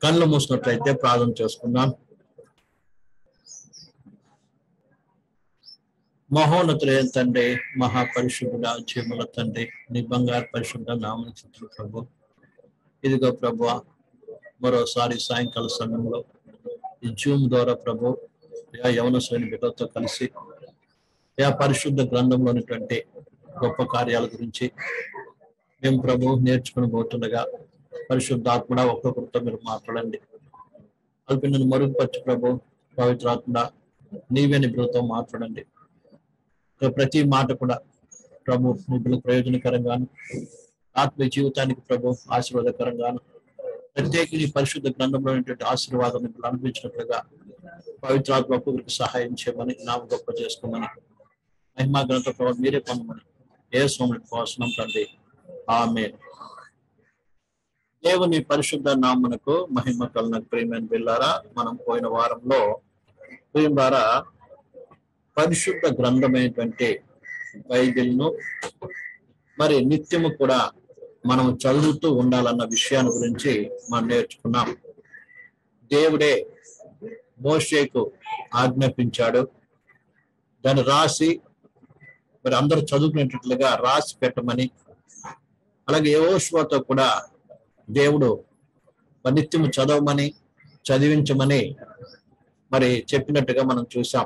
కళ్ళు మూసినట్లయితే ప్రార్థన చేసుకుందాం మహోన్నతులైన తండ్రి మహాపరిశుద్ధుడ జీవుల తండ్రి నీ బంగారు పరిశుద్ధ నామనక్షత్రులు ప్రభు ఇదిగో ప్రభు మరోసారి సాయంకాల సమయంలో ఈ జూమ్ ద్వారా ప్రభు యా యవన శ్రేణి బిడ్డలతో కలిసి యా పరిశుద్ధ గ్రంథంలోనిటువంటి గొప్ప కార్యాల గురించి మేము ప్రభు నేర్చుకుని పోతుండగా పరిశుద్ధాత్మడ ఒక్కొక్కరితో మీరు మాట్లాడండి అల్పినను మరుగుపరచు ప్రభు పవిత్రాత్మడ నీవే నిపుణులతో మాట్లాడండి ఇక ప్రతి మాట కూడా ప్రభు నిపుణులకు ప్రయోజనకరంగాను ఆత్మీయ జీవితానికి ప్రభు ఆశీర్వాదకరంగాను ప్రత్యేకించి పరిశుద్ధ గ్రంథంలో ఉన్నటువంటి ఆశీర్వాదం ఇప్పుడు అనిపించినట్లుగా పవిత్రాత్మ ఒక్కొక్కరికి సహాయం చేయమని నామ గొప్ప చేసుకోమని మహిమా గ్రంథ ప్రభావం మీరే పొందమని ఏ స్వామి కోసనం తండ్రి ఆమె దేవుని పరిశుద్ధ నామునకు మహిమ కలన ప్రేమైన బిల్లారా మనం పోయిన వారంలో ప్రియులారా పరిశుద్ధ గ్రంథమైనటువంటి బైబిల్ను మరి నిత్యము కూడా మనం చదువుతూ ఉండాలన్న విషయాన్ని గురించి మనం నేర్చుకున్నాం దేవుడే మోషేకు ఆజ్ఞాపించాడు దాన్ని రాసి మరి అందరూ చదువుకునేటట్లుగా రాసి పెట్టమని అలాగే యోశ్వతో కూడా దేవుడు మరి నిత్యము చదవమని చదివించమని మరి చెప్పినట్టుగా మనం చూసాం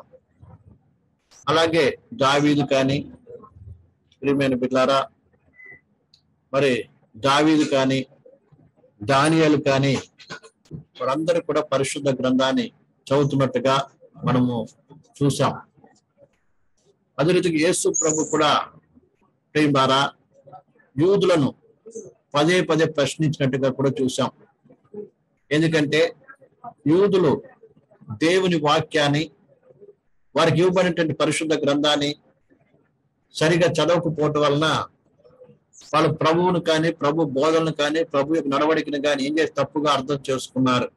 అలాగే దావీదు కానీ ప్రియమైన బిడ్లారా మరి దావీదు కానీ దానియాలు కానీ వారందరూ కూడా పరిశుద్ధ గ్రంథాన్ని చదువుతున్నట్టుగా మనము చూసాం అదే రీతిగా యేసు ప్రభు కూడా ప్రేమారా యూదులను పదే పదే ప్రశ్నించినట్టుగా కూడా చూసాం ఎందుకంటే యూదులు దేవుని వాక్యాన్ని వారికి ఇవ్వబడినటువంటి పరిశుద్ధ గ్రంథాన్ని సరిగా చదవకపోవటం వలన వాళ్ళు ప్రభువును కానీ ప్రభు బోధనను కానీ ప్రభు యొక్క నడవడికను కానీ ఏం చేసి తప్పుగా అర్థం చేసుకున్నారు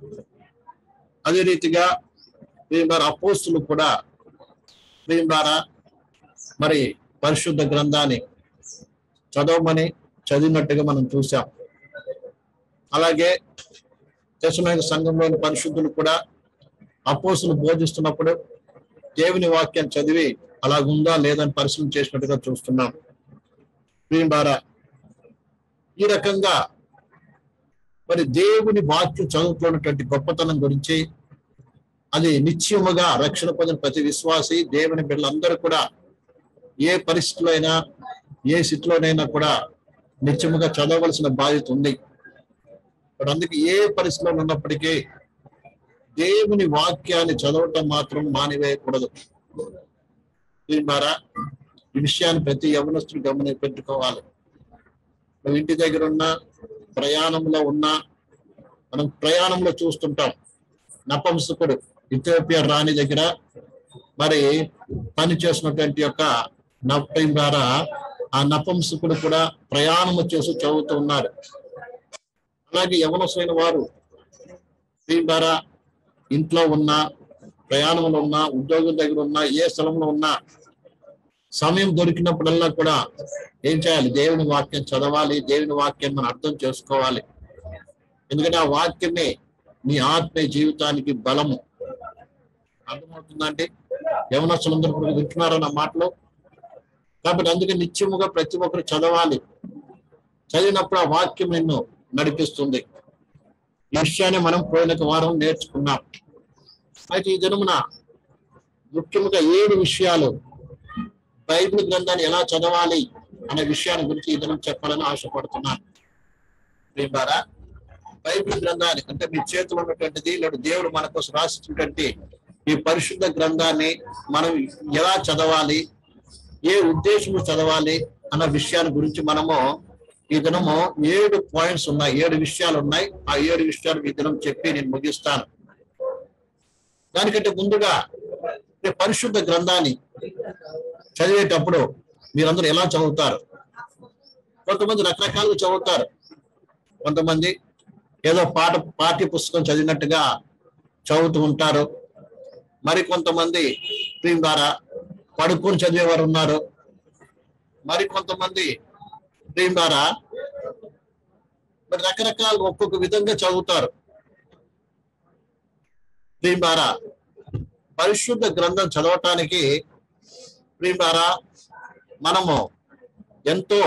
అదే రీతిగా మరి అపోస్తులు కూడా ద్వారా మరి పరిశుద్ధ గ్రంథాన్ని చదవమని చదివినట్టుగా మనం చూసాం అలాగే దశమైన సంఘంలోని పరిశుద్ధులు కూడా అపోసులు బోధిస్తున్నప్పుడు దేవుని వాక్యాన్ని చదివి అలా ఉందా లేదని పరిశీలన చేసినట్టుగా చూస్తున్నాం ద్వారా ఈ రకంగా మరి దేవుని వాక్యం చదువుతున్నటువంటి గొప్పతనం గురించి అది నిశ్చయముగా రక్షణ పొందిన ప్రతి విశ్వాసి దేవుని బిడ్డలందరూ కూడా ఏ పరిస్థితిలో అయినా ఏ స్థితిలోనైనా కూడా నిత్యముగా చదవవలసిన బాధ్యత ఉంది మరి అందుకే ఏ పరిస్థితిలో ఉన్నప్పటికీ దేవుని వాక్యాన్ని చదవటం మాత్రం మానివేయకూడదు ద్వారా ఈ విషయాన్ని ప్రతి యవనస్తుడు గమని పెట్టుకోవాలి నువ్వు ఇంటి దగ్గర ఉన్నా ప్రయాణంలో ఉన్నా మనం ప్రయాణంలో చూస్తుంటాం నపంసకుడు ఇథియోపియా రాణి దగ్గర మరి పని చేసినటువంటి యొక్క నప్పం ద్వారా ఆ నపంసకుడు కూడా ప్రయాణము చేసి చదువుతూ ఉన్నారు అలాగే యవనసైన వారు దీని ద్వారా ఇంట్లో ఉన్నా ప్రయాణంలో ఉన్నా ఉద్యోగం దగ్గర ఉన్నా ఏ స్థలంలో ఉన్నా సమయం దొరికినప్పుడల్లా కూడా ఏం చేయాలి దేవుని వాక్యం చదవాలి దేవుని వాక్యం మనం అర్థం చేసుకోవాలి ఎందుకంటే ఆ వాక్యమే నీ ఆత్మీయ జీవితానికి బలము అర్థమవుతుందండి యవనస్తులందరూ కూడా వింటున్నారన్న మాటలో కాబట్టి అందుకే నిత్యముగా ప్రతి ఒక్కరు చదవాలి చదివినప్పుడు ఆ వాక్యం నిన్ను నడిపిస్తుంది ఈ విషయాన్ని మనం పోయిన వారం నేర్చుకున్నాం అయితే ఈ దినమున ముఖ్యంగా ఏడు విషయాలు బైబిల్ గ్రంథాన్ని ఎలా చదవాలి అనే విషయాన్ని గురించి ఈ దినం చెప్పాలని ఆశపడుతున్నాను ప్రియులారా బైబిల్ గ్రంథాన్ని అంటే మీ చేతిలో ఉన్నటువంటిది లేదా దేవుడు మన కోసం రాసినటువంటి ఈ పరిశుద్ధ గ్రంథాన్ని మనం ఎలా చదవాలి ఏ ఉద్దేశము చదవాలి అన్న విషయాన్ని గురించి మనము ఈ దినము ఏడు పాయింట్స్ ఉన్నాయి ఏడు విషయాలు ఉన్నాయి ఆ ఏడు విషయాలు ఈ దినం చెప్పి నేను ముగిస్తాను దానికంటే ముందుగా ఈ పరిశుద్ధ గ్రంథాన్ని చదివేటప్పుడు మీరందరూ ఎలా చదువుతారు కొంతమంది రకరకాలుగా చదువుతారు కొంతమంది ఏదో పాట పాఠ్య పుస్తకం చదివినట్టుగా చదువుతూ ఉంటారు మరి కొంతమంది దీని ద్వారా పడుకొని చదివేవారు ఉన్నారు మరి కొంతమంది దీని ద్వారా మరి రకరకాల ఒక్కొక్క విధంగా చదువుతారు ప్రియులారా పరిశుద్ధ గ్రంథం చదవటానికి ప్రియులారా మనము ఎంతో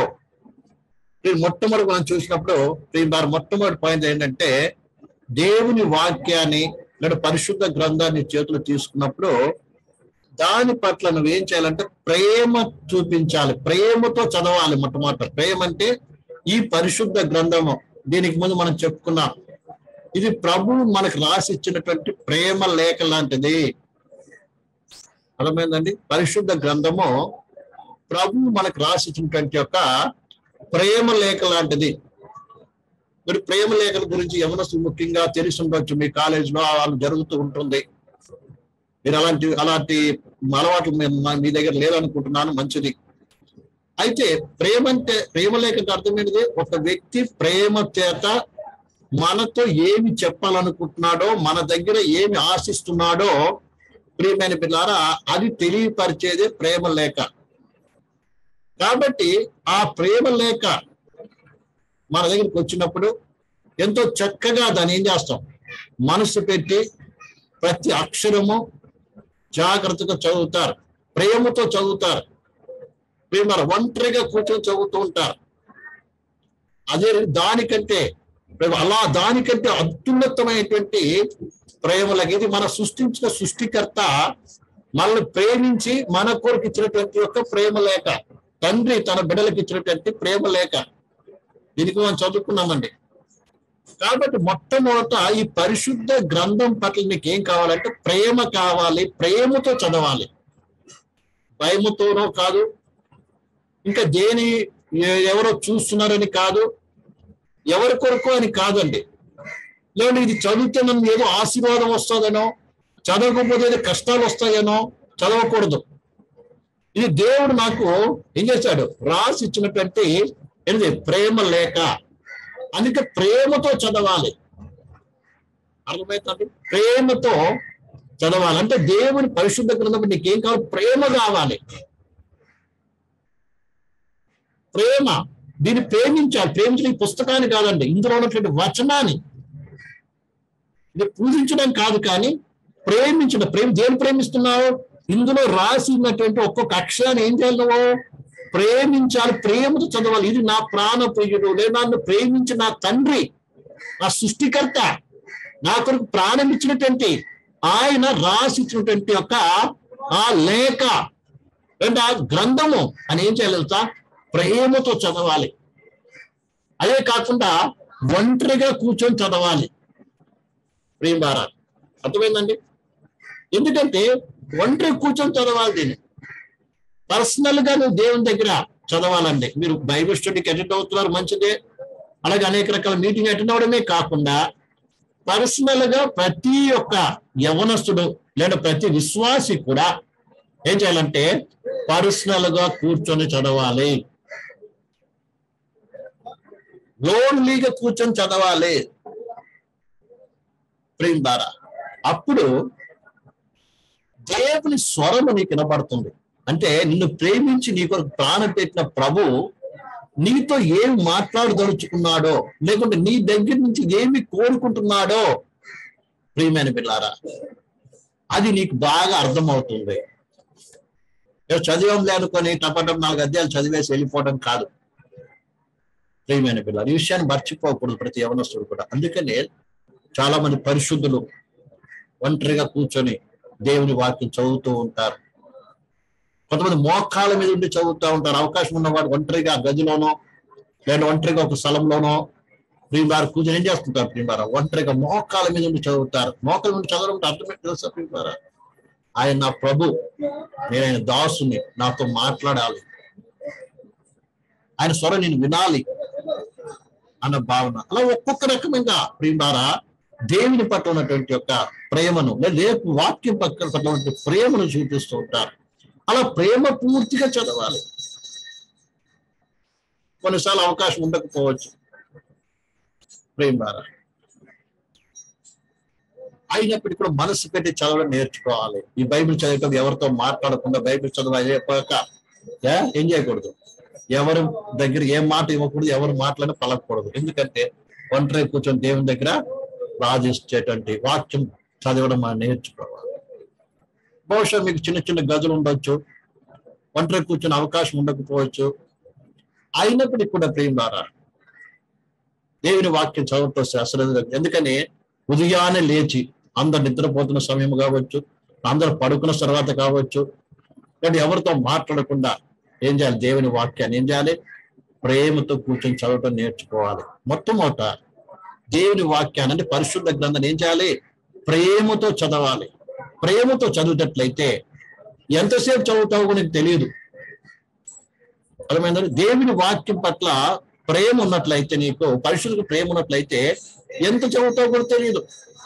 ఈ మొట్టమొదటి మనం చూసినప్పుడు ప్రియులారా మొట్టమొదటి పాయింట్ ఏంటంటే దేవుని వాక్యాన్ని లేదా పరిశుద్ధ గ్రంథాన్ని చేతులు తీసుకున్నప్పుడు దాని పట్ల నువ్వు ఏం చేయాలంటే ప్రేమ చూపించాలి ప్రేమతో చదవాలి మొట్టమొదట ప్రేమ అంటే ఈ పరిశుద్ధ గ్రంథము దీనికి ముందు మనం చెప్పుకున్నాం ఇది ప్రభువు మనకు రాసి ఇచ్చినటువంటి ప్రేమ లేఖ లాంటిది అర్థమైందండి పరిశుద్ధ గ్రంథము ప్రభువు మనకు రాసి ఇచ్చినటువంటి యొక్క ప్రేమ లేఖ లాంటిది మరి ప్రేమ లేఖల గురించి యవనస్తులు ముఖ్యంగా తెలిసి ఉండొచ్చు మీ కాలేజీలో వాళ్ళు జరుగుతూ ఉంటుంది మీరు అలాంటి అలాంటి అలవాట్లు మీ- మా- మీ దగ్గర లేదనుకుంటున్నాను మంచిది అయితే ప్రేమ అంటే ప్రేమ లేఖకి అర్థమైనది ఒక వ్యక్తి ప్రేమ చేత మనతో ఏమి చెప్పాలనుకుంటున్నాడో మన దగ్గర ఏమి ఆశిస్తున్నాడో ప్రియమైన పిల్లారా అది తెలియపరిచేదే ప్రేమ లేఖ కాబట్టి ఆ ప్రేమ లేఖ మన దగ్గరికి వచ్చినప్పుడు ఎంతో చక్కగా దాన్ని ఏం చేస్తాం మనసు పెట్టి ప్రతి అక్షరము జాగ్రత్తగా చదువుతారు ప్రేమతో చదువుతారు ప్రేమ ఒంటరిగా కూర్చొని చదువుతూ ఉంటారు అదే దానికంటే ప్రేమ అలా దానికంటే అత్యున్నతమైనటువంటి ప్రేమలకి ఇది మన సృష్టించిన సృష్టికర్త మనల్ని ప్రేమించి మన కొరకు ఇచ్చినటువంటి యొక్క ప్రేమ లేఖ తండ్రి తన బిడ్డలకు ఇచ్చినటువంటి ప్రేమ లేఖ దీనికి మనం చదువుకున్నామండి కాబట్టి మొట్టమొదట ఈ పరిశుద్ధ గ్రంథం పట్ల మీకు ఏం కావాలంటే ప్రేమ కావాలి ప్రేమతో చదవాలి భయముతోనో కాదు ఇంకా దేని ఎ- ఎవరో చూస్తున్నారని కాదు ఎవరి కొరకు అని కాదండి లేదంటే ఇది చదివితే నన్ను ఏదో ఆశీర్వాదం వస్తుందనో చదవకపోతే ఏదో కష్టాలు వస్తాయనో చదవకూడదు ఇది దేవుడు నాకు ఏం చేశాడు రాసి ఇచ్చినటువంటి ఏంటి ప్రేమ లేఖ అందుకే ప్రేమతో చదవాలి అర్థమవుతుంది ప్రేమతో చదవాలి అంటే దేవుని పరిశుద్ధ గ్రంథం నీకేం కావాలి ప్రేమ కావాలి ప్రేమ దీన్ని ప్రేమించాలి ప్రేమించిన ఈ పుస్తకాన్ని కాదండి ఇందులో ఉన్నటువంటి వచనాన్ని ఇది పూజించడం కాదు కానీ ప్రేమించడం ప్రేమ దేని ప్రేమిస్తున్నావు ఇందులో రాసినటువంటి ఒక్కొక్క అక్షరాన్ని ఏం చేయాలి నువ్వు ప్రేమించాలి ప్రేమతో చదవాలి ఇది నా ప్రాణ ప్రియుడు లేదా నన్ను ప్రేమించిన నా తండ్రి నా సృష్టికర్త నా కొరకు ప్రాణం ఇచ్చినటువంటి ఆయన రాసి ఇచ్చినటువంటి యొక్క ఆ లేఖ అంటే ఆ గ్రంథము అని ఏం చేయాలి తెలుసా ప్రేమతో చదవాలి అదే కాకుండా ఒంటరిగా కూర్చొని చదవాలి ప్రేమారా అర్థమైందండి ఎందుకంటే ఒంటరి కూర్చొని చదవాలి దీన్ని పర్సనల్ గా నువ్వు దేవుని దగ్గర చదవాలండి మీరు బైబిల్ స్టడీకి అటెండ్ అవుతున్నారు మంచిదే అలాగే అనేక రకాల మీటింగ్ అటెండ్ అవడమే కాకుండా పర్సనల్ గా ప్రతి ఒక్క యవనస్తుడు లేదా ప్రతి విశ్వాసి కూడా ఏం చేయాలంటే పర్సనల్ గా కూర్చొని చదవాలి లోన్లీగా కూర్చొని చదవాలి ప్రేమ్ ద్వారా అప్పుడు దేవుని స్వరము నీకు వినపడుతుంది అంటే నిన్ను ప్రేమించి నీ కొరకు ప్రాణం పెట్టిన ప్రభు నీతో ఏమి మాట్లాడదలుచుకున్నాడో లేకుంటే నీ దగ్గర నుంచి ఏమి కోరుకుంటున్నాడో ప్రియమైన పిల్లారా అది నీకు బాగా అర్థమవుతుంది ఏదో చదివంలే అనుకొని టపటం నాలుగు అధ్యాయాలు చదివేసి వెళ్ళిపోవడం కాదు ప్రియమైన పిల్లలు ఈ విషయాన్ని మర్చిపోకూడదు ప్రతి యవనస్తుడు కూడా అందుకనే చాలా మంది పరిశుద్ధులు ఒంటరిగా కూర్చొని దేవుని వాక్యం చదువుతూ ఉంటారు కొంతమంది మోకాల మీద ఉండి చదువుతూ ఉంటారు అవకాశం ఉన్నవాడు ఒంటరిగా గదిలోనో లేదా ఒంటరిగా ఒక స్థలంలోనో ప్రియులారు కూర్చొని ఏం చేస్తుంటారు ప్రియులారా ఒంటరిగా మోకాల మీద ఉండి చదువుతారు మోకాల మీద చదవడం అంటే అర్థం ఏంటి తెలుసా ప్రియులారా ఆయన నా ప్రభు నేను ఆయన దాసుని నాతో మాట్లాడాలి ఆయన స్వరం నేను వినాలి అన్న భావన అలా ఒక్కొక్క రకమైన ప్రియులారా దేవుని పట్ల ఉన్నటువంటి యొక్క ప్రేమను లేదా వాక్యం పక్కన పట్ల ఉన్నటువంటి ప్రేమను చూపిస్తూ ఉంటారు అలా ప్రేమ పూర్తిగా చదవాలి కొన్నిసార్లు అవకాశం ఉండకపోవచ్చు ప్రేమ ద్వారా అయినప్పటికీ కూడా మనసు పెట్టి చదవడం నేర్చుకోవాలి ఈ బైబిల్ చదివేటప్పుడు ఎవరితో మాట్లాడకుండా బైబిల్ చదువు అయిపోయాక ఏ? ఏం చేయకూడదు ఎవరు దగ్గర ఏం మాట ఇవ్వకూడదు ఎవరు మాట్లాడి పలకకూడదు ఎందుకంటే ఒంటరి కూర్చొని దేవుని దగ్గర రాజించేటువంటి వాక్యం చదవడం మనం నేర్చుకోవాలి బహుశా మీకు చిన్న చిన్న గదులు ఉండొచ్చు ఒంటరి కూర్చునే అవకాశం ఉండకపోవచ్చు అయినప్పటికీ కూడా ప్రియులారా దేవుని వాక్యం చదవటం శాస్త్రం ఎందుకని ఉదయాన్నే లేచి అందరు నిద్రపోతున్న సమయం కావచ్చు అందరు పడుకున్న తర్వాత కావచ్చు కానీ ఎవరితో మాట్లాడకుండా ఏం చేయాలి దేవుని వాక్యాన్ని ఏం చేయాలి ప్రేమతో కూర్చొని చదవటం నేర్చుకోవాలి మొట్టమొదట దేవుని వాక్యాన్ని అంటే పరిశుద్ధ గ్రంథాన్ని ఏం చేయాలి ప్రేమతో చదవాలి ప్రేమతో చదివేటట్లయితే ఎంతసేపు చదువుతావో నీకు తెలియదు అర్థమైందండి దేవుని వాక్యం పట్ల ప్రేమ ఉన్నట్లయితే నీకు పరిశుద్ధ ప్రేమ ఉన్నట్లయితే ఎంత చదువుతావు కూడా తెలియదు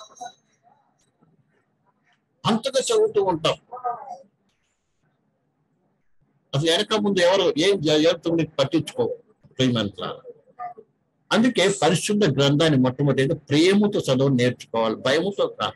అంతగా చదువుతూ ఉంటాం అసలు వెనక ముందు ఎవరు ఏం జరుగుతుంది పట్టించుకో ప్రేమంతా అందుకే పరిశుద్ధ గ్రంథాన్ని మొట్టమొదటి ప్రేమతో చదువు నేర్చుకోవాలి భయముతో కాదు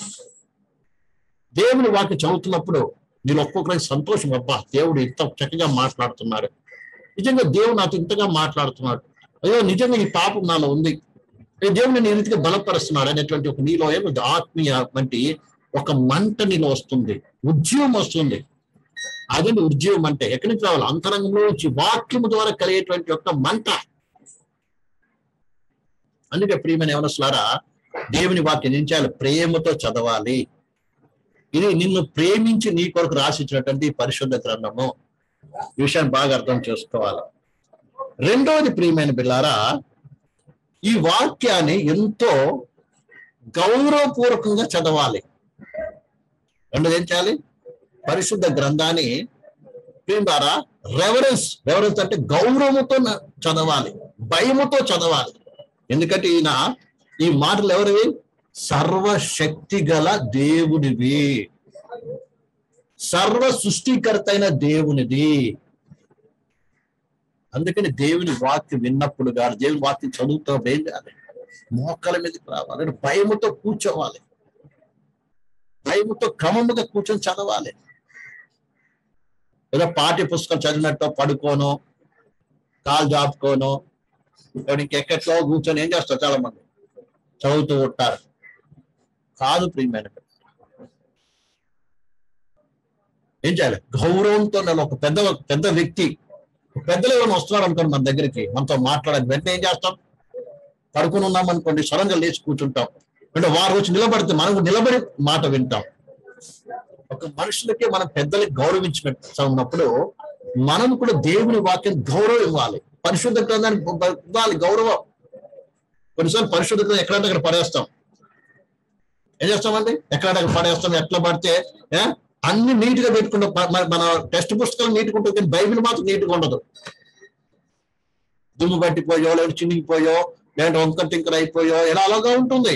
దేవుని వాక్యం చదువుతున్నప్పుడు నేను ఒక్కొక్కరికి సంతోషం అబ్బా దేవుడు ఇంత చక్కగా మాట్లాడుతున్నాడు నిజంగా దేవుడు నాతో ఇంతగా మాట్లాడుతున్నాడు అయ్యో నిజంగా ఈ పాపం నాలో ఉంది ఏ దేవుడు నేను ఈ రీతిగా బలపరుస్తున్నాడు అనేటువంటి ఒక నీలో ఏమో ఆత్మీయ వంటి ఒక మంట నీలో వస్తుంది ఉద్యమం వస్తుంది అదే ఉద్యమం అంటే ఎక్కడి నుంచి రావాలి అంతరంగంలో నుంచి వాక్యము ద్వారా కలిగేటువంటి ఒక మంట అందుకే ప్రియమైన ఎవరస్లారా దేవుని వాక్యం ఏం చేయాలి ప్రేమతో చదవాలి ఇది నిన్ను ప్రేమించి నీ కొరకు రాసిచ్చినటువంటి ఈ పరిశుద్ధ గ్రంథము ఈ విషయాన్ని బాగా అర్థం చేసుకోవాలి రెండవది ప్రియమైన బిల్లారా ఈ వాక్యాన్ని ఎంతో గౌరవపూర్వకంగా చదవాలి రెండోది ఏం చేయాలి పరిశుద్ధ గ్రంథాన్ని ప్రియులారా రెవరెన్స్ రెవరెన్స్ అంటే గౌరవముతో న- చదవాలి భయముతో చదవాలి ఎందుకంటే ఈయన ఈ మాటలు ఎవరివి సర్వశక్తి గల దేవునివి సర్వ సృష్టికర్త అయిన దేవునిది అందుకని దేవుని వాక్యం విన్నప్పుడు కానీ దేవుని వాక్యం చదువుతూ ఏం చేయాలి మోకాల మీదకి రావాలి అంటే భయముతో కూర్చోవాలి భయముతో క్రమముగా కూర్చొని చదవాలి ఏదో పాఠ్య పుస్తకం చదివినట్టు పడుకోను కాలు జాపుకోను లేదా ఇంకెక్కట్లో కూర్చొని ఏం చేస్తారు చాలా మంది చదువుతూ ఉంటారు కాదు ప్రియమైన బిడ్డ. ఏం చేయాలి గౌరవంతో నేను ఒక పెద్ద పెద్ద వ్యక్తి ఒక పెద్దలు ఎవరైనా వస్తున్నారు అనుకోండి మన దగ్గరికి మనతో మాట్లాడాలి వెంటనే ఏం చేస్తాం పడుకుని ఉన్నాం అనుకోండి సడన్గా లేచి కూర్చుంటాం అంటే వారు వచ్చి నిలబడితే మనం నిలబడి మాట వింటాం ఒక మనుషులకే మనం పెద్దలకి గౌరవించి ఉన్నప్పుడు మనం కూడా దేవుని వాక్యం గౌరవం ఇవ్వాలి పరిశుద్ధ గ్రంథానికి ఇవ్వాలి గౌరవం కొన్నిసార్లు పరిశుద్ధ గ్రంథం ఎక్కడంటే అక్కడ పడేస్తాం ఏం చేస్తామండి ఎక్కడంటే అక్కడ పడేస్తాం ఎట్లా పడితే ఏ? అన్ని నీట్ గా పెట్టుకుంటాం ప- మన- మన టెక్స్ట్ పుస్తకాలు నీట్ గా ఉంటుంది కానీ బైబిల్ మాత్రం నీట్ గా ఉండదు దుమ్ము పట్టిపోయో లేదా చినిగిపోయో లేదంటే వంకర టింకర అయిపోయో ఎలా అలాగా ఉంటుంది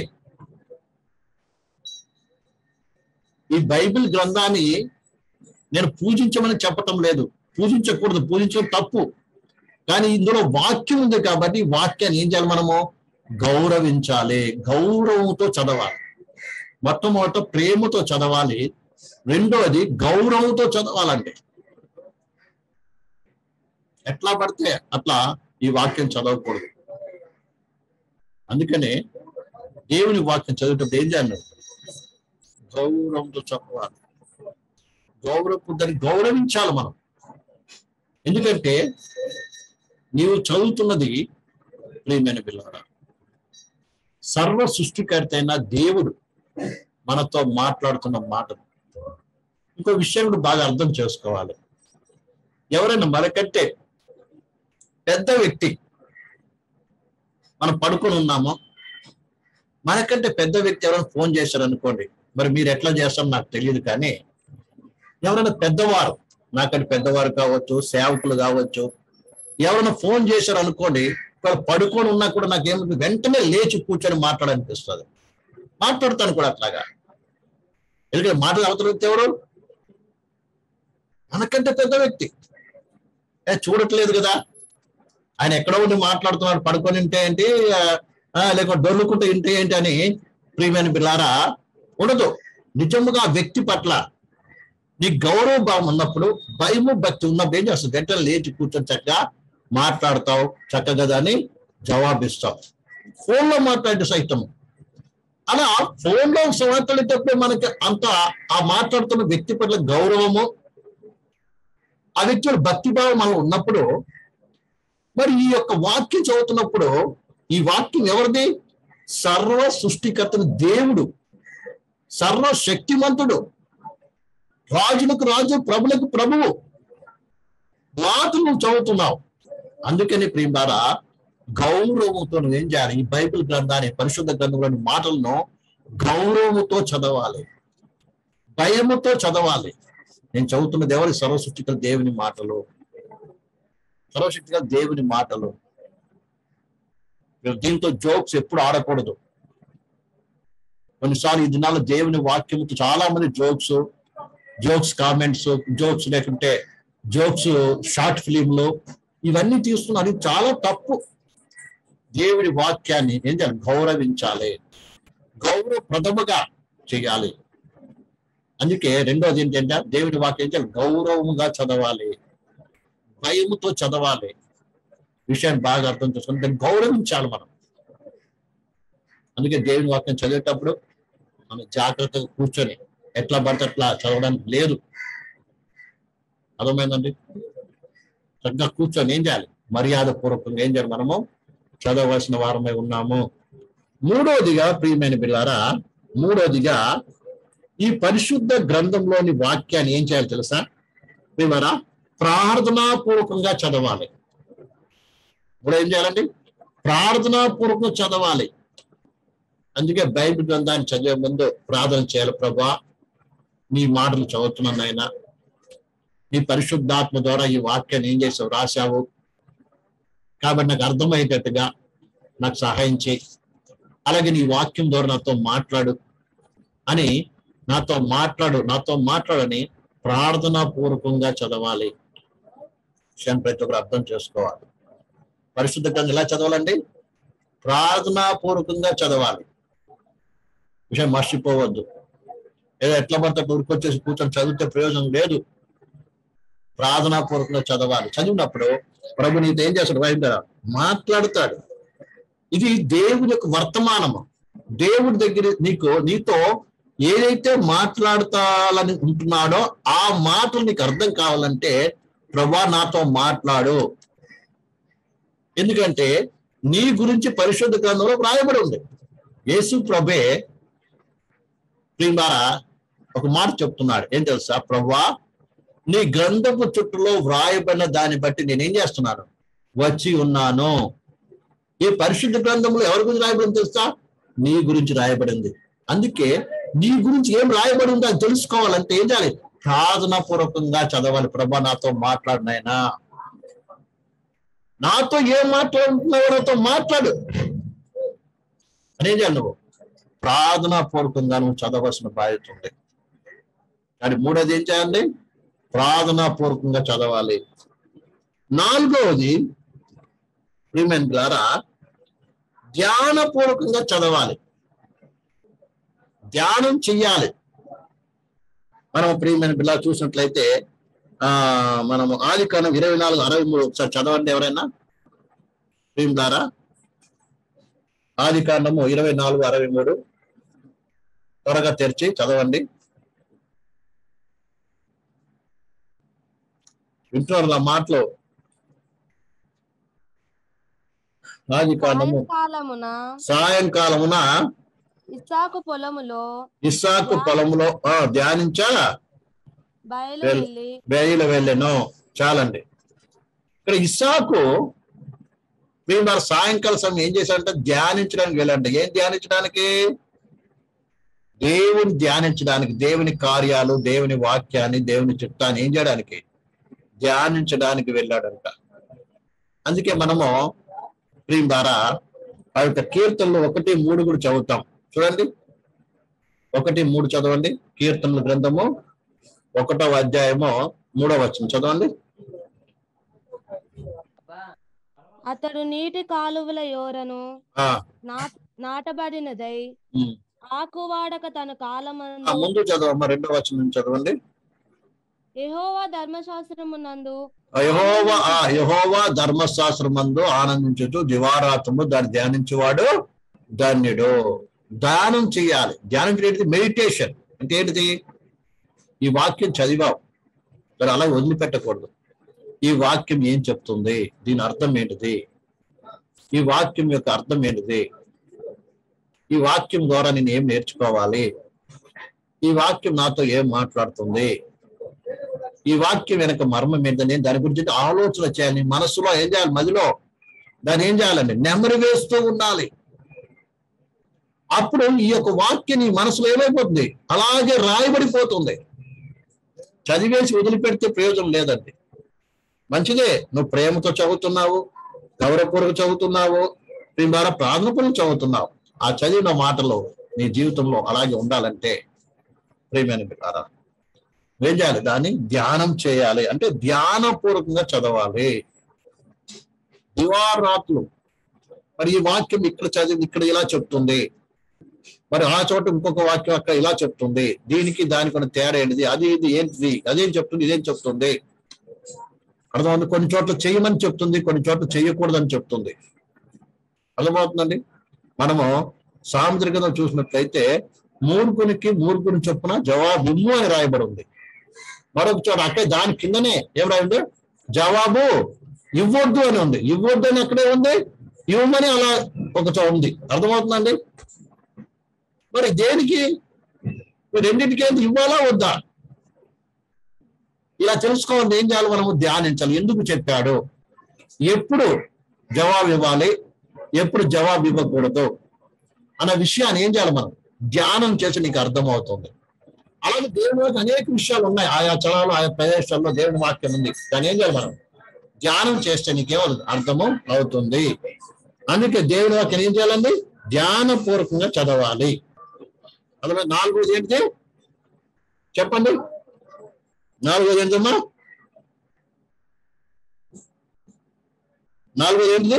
ఈ బైబిల్ గ్రంథాన్ని నేను పూజించమని చెప్పటం లేదు పూజించకూడదు పూజించడం తప్పు కానీ ఇందులో వాక్యం ఉంది కాబట్టి ఈ వాక్యాన్ని ఏం చేయాలి మనము గౌరవించాలి గౌరవంతో చదవాలి మొట్టమొదట ప్రేమతో చదవాలి రెండోది గౌరవంతో చదవాలండి ఎట్లా పడితే అట్లా ఈ వాక్యం చదవకూడదు అందుకనే దేవుని వాక్యం చదివేటప్పుడు ఏం చేయాలి గౌరవంతో చదవాలి గౌరవ దాన్ని గౌరవించాలి మనం ఎందుకంటే నీవు చదువుతున్నది ప్రియమైన పిల్లరా సర్వ సృష్టికర్త అయిన దేవుడు మనతో మాట్లాడుతున్న మాటలు ఇంకో విషయం కూడా బాగా అర్థం చేసుకోవాలి ఎవరైనా మనకంటే పెద్ద వ్యక్తి మనం పడుకొని ఉన్నామో మనకంటే పెద్ద వ్యక్తి ఎవరైనా ఫోన్ చేశారు అనుకోండి మరి మీరు ఎట్లా చేస్తారో నాకు తెలియదు కానీ ఎవరైనా పెద్దవారు నాకంటే పెద్దవారు కావచ్చు సేవకులు కావచ్చు ఎవరైనా ఫోన్ చేశారు అనుకోండి వాళ్ళు పడుకొని ఉన్నా కూడా నాకేం వెంటనే లేచి కూర్చొని మాట్లాడనిపిస్తుంది మాట్లాడతాను కూడా అట్లాగా ఎందుకంటే మాటలు అవతల వ్యక్తి ఎవరు మనకంటే పెద్ద వ్యక్తి ఏ చూడట్లేదు కదా ఆయన ఎక్కడో ఉండి మాట్లాడుతున్నాడు పడుకొని ఉంటే ఏంటి ఆ, ఆ, లేకపోతే డొల్లుకుంటే ఉంటే ఏంటి అని ప్రియమైన బిల్లారా ఉండదు నిజముగా ఆ వ్యక్తి పట్ల నీ గౌరవ భావం ఉన్నప్పుడు భయము భక్తి ఉన్నప్పుడు ఏం చేస్తావు గంటలు లేచి కూర్చొని చక్కగా మాట్లాడతావు చక్కగా దాన్ని జవాబిస్తావు ఫోన్లో మాట్లాడే సైతం అలా ఫోన్ లో మాట్లాడేటప్పుడు మనకి అంత ఆ మాట్లాడుతున్న వ్యక్తి పట్ల గౌరవము ఆ వ్యక్తి పట్ల భక్తిభావం మనం ఉన్నప్పుడు మరి ఈ యొక్క వాక్యం చదువుతున్నప్పుడు ఈ వాక్యం ఎవరిది సర్వ సృష్టికర్తను దేవుడు సర్వ శక్తిమంతుడు రాజులకు రాజు ప్రభులకు ప్రభువు మాటలు నువ్వు చదువుతున్నావు అందుకని ప్రియులారా గౌరవంతో నువ్వు ఏం చేయాలి ఈ బైబిల్ గ్రంథాన్ని పరిశుద్ధ గ్రంథంలోని మాటలను గౌరవముతో చదవాలి భయముతో చదవాలి నేను చదువుతున్నది ఎవరి సర్వసృష్టికల దేవుని మాటలు సర్వశక్తిగా దేవుని మాటలు మీరు దీంతో జోక్స్ ఎప్పుడు ఆడకూడదు కొన్నిసార్లు ఈ దినాల్లో దేవుని వాక్యముతో చాలా మంది జోక్స్ జోక్స్ కామెంట్స్ జోక్స్ లేకుంటే జోక్స్ షార్ట్ ఫిలింలు ఇవన్నీ తీస్తున్నారు ఇది చాలా తప్పు దేవుడి వాక్యాన్ని ఏం చేయాలి గౌరవించాలి గౌరవప్రదముగా చేయాలి అందుకే రెండోది ఏంటంటే దేవుడి వాక్యం ఏం చేయాలి గౌరవముగా చదవాలి భయముతో చదవాలి విషయాన్ని బాగా అర్థం చేసుకుని దాన్ని గౌరవించాలి మనం అందుకే దేవుని వాక్యం చదివేటప్పుడు మనం జాగ్రత్తగా కూర్చొని ఎట్లా పడితే అట్లా చదవడానికి లేదు అర్థమైందండి చక్కగా కూర్చొని ఏం చేయాలి మర్యాద పూర్వకంగా ఏం చేయాలి మనము చదవలసిన వారమై ఉన్నాము మూడోదిగా ప్రియమైన బిళ్ళారా మూడోదిగా ఈ పరిశుద్ధ గ్రంథంలోని వాక్యాన్ని ఏం చేయాలి తెలుసా ప్రియమారా ప్రార్థనాపూర్వకంగా చదవాలి ఇప్పుడు ఏం చేయాలండి ప్రార్థనాపూర్వకంగా చదవాలి అందుకే బైబిల్ గ్రంథాన్ని చదివే ముందు ప్రార్థన చేయాలి ప్రభా నీ మాటలు చదువుతున్నాను ఆయన నీ పరిశుద్ధాత్మ ద్వారా ఈ వాక్యాన్ని ఏం చేసావు రాశావు కాబట్టి నాకు అర్థమయ్యేటట్టుగా నాకు సహాయం చేయి అలాగే నీ వాక్యం ద్వారా నాతో మాట్లాడు అని నాతో మాట్లాడు నాతో మాట్లాడని ప్రార్థనా పూర్వకంగా చదవాలి విషయాన్ని ప్రతి ఒక్కరు అర్థం చేసుకోవాలి పరిశుద్ధ గ్రంథం ఎలా చదవాలండి ప్రార్థనా పూర్వకంగా చదవాలి విషయం మర్చిపోవద్దు ఏదో ఎట్లా పడితే ఉరికొచ్చేసి కూర్చొని చదివితే ప్రయోజనం లేదు ప్రార్థనా పూర్వకంగా చదవాలి చదివినప్పుడు ప్రభు నీతో ఏం చేస్తాడు వైద్య మాట్లాడతాడు ఇది దేవుని యొక్క వర్తమానము దేవుడి దగ్గర నీకు నీతో ఏదైతే మాట్లాడతాలని ఉంటున్నాడో ఆ మాటలు నీకు అర్థం కావాలంటే ప్రభా నాతో మాట్లాడు ఎందుకంటే నీ గురించి పరిశుద్ధ గ్రంథంలో వ్రాయబడి ఉంది యేసు ప్రభే ప్రియులారా ఒక మాట చెప్తున్నాడు ఏం తెలుసా ప్రభా నీ గ్రంథపు చుట్టూలో వ్రాయబడిన దాన్ని బట్టి నేనేం చేస్తున్నాను వచ్చి ఉన్నాను ఈ పరిశుద్ధ గ్రంథంలో ఎవరి గురించి రాయబడింది తెలుసా నీ గురించి రాయబడింది అందుకే నీ గురించి ఏం రాయబడి ఉందో అది తెలుసుకోవాలంటే ఏం చేయాలి ప్రార్థనా పూర్వకంగా చదవాలి ప్రభా నాతో మాట్లాడినైనా నాతో ఏం మాట్లాడుతున్నావో నాతో మాట్లాడు అనేది నువ్వు ప్రార్థనా పూర్వకంగా నువ్వు చదవలసిన బాధ్యత ఉంది కానీ మూడోది ఏం చేయాలి ప్రార్థనా పూర్వకంగా చదవాలి నాలుగవది ప్రియమైన ద్వారా ధ్యాన పూర్వకంగా చదవాలి ధ్యానం చెయ్యాలి మనం ప్రియమైన బిడ్డ చూసినట్లయితే ఆ మనము ఆది కాలం ఇరవై నాలుగు అరవై మూడు ఒకసారి చదవండి ఎవరైనా ప్రియం ద్వారా ఆది కాండము ఇరవై నాలుగు అరవై మూడు త్వరగా తెరిచి చదవండి వింటున్నారు నా మాటలు ఆది కాండము సాయంకాలమున సాయంకాలమున ఇస్సాకు పొలములో ఇస్సాకు పొలములో ఆ, ధ్యానించా బయలు వెల్- వెళ్ళి బేయిలు వెళ్ళాను చాలండి ఇక్కడ ఇస్సాకు మేము వారు సాయంకాల సమయం ఏం చేశారంటే ధ్యానించడానికి వెళ్ళండి ఏం ధ్యానించడానికి దేవుని ధ్యానించడానికి దేవుని కార్యాలు దేవుని వాక్యాన్ని దేవుని చిత్తాన్ని ఏం చేయడానికి ధ్యానించడానికి వెళ్ళాడంట అందుకే మనము ప్రియం ద్వారా ఆ యొక్క కీర్తనలు ఒకటి మూడు కూడా చదువుతాం చూడండి ఒకటి మూడు చదవండి కీర్తనల గ్రంథము ఒకటో అధ్యాయము మూడో వచనం చదవండి అతడు నీటి కాలువల యోరను ఆ నా- నాటబడినదై ఉమ్. ఆకువాడక తన ఆ, కాలమందు ముందు చదవమ్మా రెండో వచనం చదవండి యెహోవా ధర్మశాస్త్రమునందు యహోవా ఆ యహోవా ధర్మశాస్త్రం మందు ఆనందించుచు దివారాత్రము దాన్ని ధ్యానించేవాడు ధన్యుడు ధ్యానం చేయాలి ధ్యానం అంటే ఏంటిది మెడిటేషన్ అంటే ఏంటిది ఈ వాక్యం చదివావు మరి అలా వదిలిపెట్టకూడదు ఈ వాక్యం ఏం చెప్తుంది దీని అర్థం ఏంటిది ఈ వాక్యం యొక్క అర్థం ఏంటిది ఈ వాక్యం ద్వారా నేను ఏం నేర్చుకోవాలి ఈ వాక్యం నాతో ఏం మాట్లాడుతుంది ఈ వాక్యం వెనక మర్మం ఏంటని దాని గురించి ఆలోచన చేయాలి నీ మనసులో ఏం చేయాలి మదిలో దాన్ని ఏం చేయాలండి నెమరు వేస్తూ ఉండాలి అప్పుడు ఈ యొక్క వాక్యం నీ మనసులో ఏమైపోతుంది అలాగే రాయబడిపోతుంది చదివేసి వదిలిపెడితే ప్రయోజనం లేదండి మంచిదే నువ్వు ప్రేమతో చదువుతున్నావు గౌరవపూర్వక చదువుతున్నావు నీ ద్వారా ప్రార్థనపూర్వక చదువుతున్నావు ఆ చదివిన మాటలు నీ జీవితంలో అలాగే ఉండాలంటే ప్రేమైన బిడ్డారా ఏం చేయాలి దాన్ని ధ్యానం చేయాలి అంటే ధ్యానపూర్వకంగా చదవాలి దివారాత్రులు మరి ఈ వాక్యం ఇక్కడ చదివి ఇక్కడ ఇలా చెప్తుంది మరి ఆ చోట ఇంకొక వాక్యం అక్కడ ఇలా చెప్తుంది దీనికి దానికి ఉన్న తేడా ఏంటిది అది ఇది ఏంటిది అదేం చెప్తుంది ఇదేం చెప్తుంది అర్థమవుతుంది కొన్ని చోట్ల చేయమని చెప్తుంది కొన్ని చోట్ల చేయకూడదని చెప్తుంది అర్థమవుతుందండి మనము సాముద్రికంగా చూసినట్లయితే మూర్ఖునికి మూర్ఖుని చొప్పున జవాబు ఇమ్ము అని రాయబడి ఉంది మరొక చోట అక్కడే దాని కిందనే ఏం రాయండి జవాబు ఇవ్వద్దు అని ఉంది ఇవ్వద్దు అని అక్కడే ఉంది ఇవ్వమని అలా ఒక చోట ఉంది అర్థమవుతుందండి మరి దేనికి మరి రెండింటికి ఏంటి ఇవ్వాలా వద్దా ఇలా తెలుసుకోవాలి ఏం చేయాలి మనము ధ్యానించాలి ఎందుకు చెప్పాడు ఎప్పుడు జవాబు ఇవ్వాలి ఎప్పుడు జవాబు ఇవ్వకూడదు అన్న విషయాన్ని ఏం చేయాలి మనం ధ్యానం చేసి నీకు అర్థమవుతుంది అలాగే దేవుని యొక్క అనేక విషయాలు ఉన్నాయి ఆయా చలాలు ఆయా ప్రదేశాల్లో దేవుని వాక్యం ఉంది దాన్ని ఏం చేయాలి మనం ధ్యానం చేస్తే నీకేమవుతుంది అర్థము అవుతుంది అందుకే దేవుని వాక్యం ఏం చేయాలండి ధ్యానపూర్వకంగా చదవాలి అలాగే నాలుగోది ఏంటి చెప్పండి నాలుగోది ఏంటమ్మా నాలుగోది ఏంటిది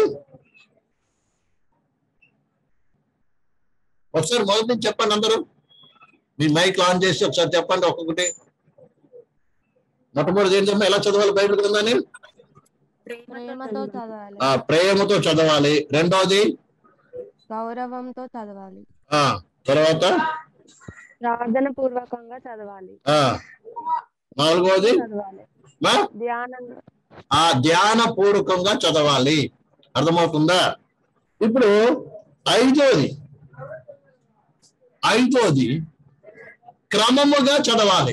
ఒకసారి మొదటి నుంచి చెప్పండి అందరూ మీ మైక్ ఆన్ చేసి ఒకసారి చెప్పండి ఒక్కొక్కటి మొట్టమొదటి ఏంటమ్మా ఎలా చదవాలి బైబిల్ గ్రంథాన్ని ప్రేమతో చదవాలి ఆ ప్రేమతో చదవాలి రెండోది గౌరవంతో చదవాలి ఆ తర్వాత ప్రార్థన పూర్వకంగా చదవాలి ఆ నాలుగోది చదవాలి మా ధ్యానంగా ఆ ధ్యాన పూర్వకంగా చదవాలి అర్థమవుతుందా ఇప్పుడు ఐదోది ఐదోది క్రమముగా చదవాలి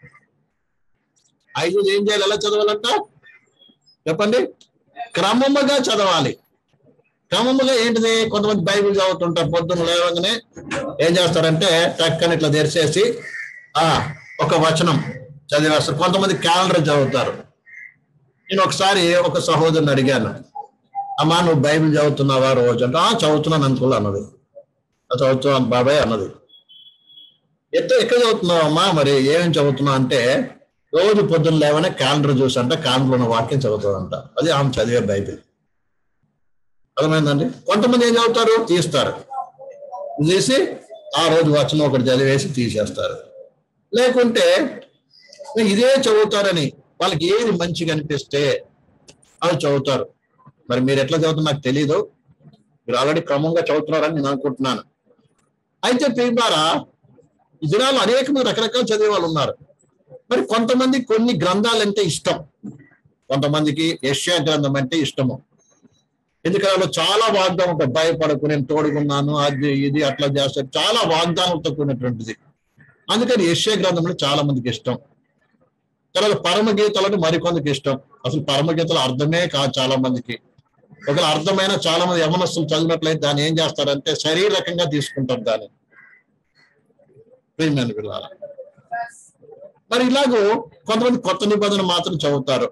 ఐదోది ఏం చేయాలి ఎలా చదవాలంట చెప్పండి క్రమముగా చదవాలి క్రమముగా ఏంటిది కొంతమంది బైబిల్ చదువుతుంటారు పొద్దున్న లేవగానే ఏం చేస్తారంటే టక్కని ఇట్లా తెరిచేసి ఆ ఒక వచనం చదివేస్తారు కొంతమంది క్యాలెండర్ చదువుతారు నేను ఒకసారి ఒక సహోదరుని అడిగాను అమ్మా నువ్వు బైబిల్ చదువుతున్నావా రోజు అంటే ఆ చదువుతున్నాను అనుకోలే అన్నది "ఆ, చదువుతున్నాను బాబాయ్ అన్నది ఎత్త ఎక్కడ చదువుతున్నావు అమ్మా మరి ఏమేమి చదువుతున్నావు అంటే రోజు పొద్దున్న లేవనే క్యాలెండర్ చూసి అంటే క్యాలెండర్ ఉన్న వాక్యం చదువుతుందంట అది ఆమె చదివే బైబిల్ అర్థమైందండి కొంతమంది ఏం చదువుతారు తీస్తారు తీసి ఆ రోజు వచనం ఒకటి చదివేసి తీసేస్తారు లేకుంటే ఇదే చదువుతారని వాళ్ళకి ఏది మంచిగా అనిపిస్తే అవి చదువుతారు మరి మీరు ఎట్లా చదువుతున్నారు నాకు తెలీదు మీరు ఆల్రెడీ క్రమంగా చదువుతున్నారని నేను అనుకుంటున్నాను అయితే ప్రియులారా ఈ దినాలు అనేక మంది రకరకాల చదివే వాళ్ళు ఉన్నారు మరి కొంతమంది కొన్ని గ్రంథాలు అంటే ఇష్టం కొంతమందికి యశ్యా గ్రంథం అంటే ఇష్టము ఎందుకంటే అందులో చాలా వాగ్దానం ఉంటాయి భయపడకు నేను తోడుకున్నాను అది ఇది అట్లా చేస్తారు చాలా వాగ్దానంతో కూడినటువంటిది అందుకని యశ్యా గ్రంథంలో చాలా మందికి ఇష్టం తర్వాత పరమగీతలను మరికొందికి ఇష్టం అసలు పరమగీతల అర్థమే కాదు చాలా మందికి ఒకవేళ అర్థమైన చాలా మంది యమనస్తులు చదివినట్లయితే దాన్ని ఏం చేస్తారంటే శరీరకంగా తీసుకుంటారు దాన్ని ప్రియమైన పిల్లల మరి ఇలాగూ కొంతమంది కొత్త నిబంధన మాత్రం చదువుతారు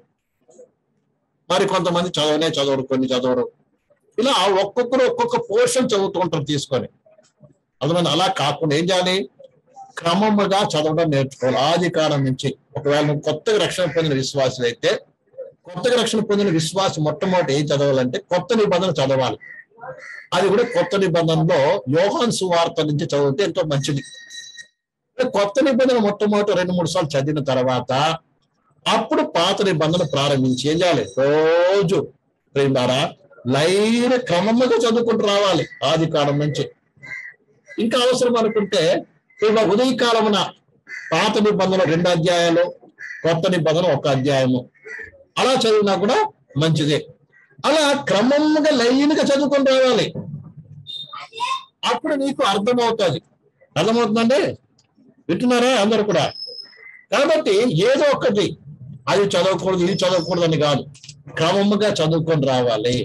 మరి కొంతమంది చదవనే చదవరు కొన్ని చదవరు ఇలా ఒక్కొక్కరు ఒక్కొక్క పోర్షన్ చదువుతూ ఉంటారు తీసుకొని అర్థమైంది అలా కాకుండా ఏం చేయాలి క్రమముగా చదవడం నేర్చుకోవాలి ఆది కాలం నుంచి ఒకవేళ నువ్వు కొత్తగా రక్షణ పొందిన విశ్వాసులు అయితే కొత్తగా రక్షణ పొందిన విశ్వాసం మొట్టమొదటి ఏం చదవాలంటే కొత్త నిబంధన చదవాలి అది కూడా కొత్త నిబంధనలో యోహాన్ సువార్త నుంచి చదివితే ఎంతో మంచిది కొత్త నిబంధన మొట్టమొదటి రెండు మూడు సార్లు చదివిన తర్వాత అప్పుడు పాత నిబంధన ప్రారంభించి ఏం చేయాలి రోజు ప్రేమారా లైన్ క్రమముగా చదువుకుంటూ రావాలి ఆది కాలం నుంచి ఇంకా అవసరం అనుకుంటే ఇవాళ ఉదయకాలమున పాత నిబంధన రెండు అధ్యాయాలు కొత్త నిబంధన ఒక అధ్యాయము అలా చదివినా కూడా మంచిదే అలా క్రమంగా లైన్గా చదువుకొని రావాలి అప్పుడు నీకు అర్థమవుతుంది అర్థమవుతుందండి వింటున్నారా అందరు కూడా కాబట్టి ఏదో ఒకటి అది చదవకూడదు ఇది చదవకూడదు అని కాదు క్రమముగా చదువుకొని రావాలి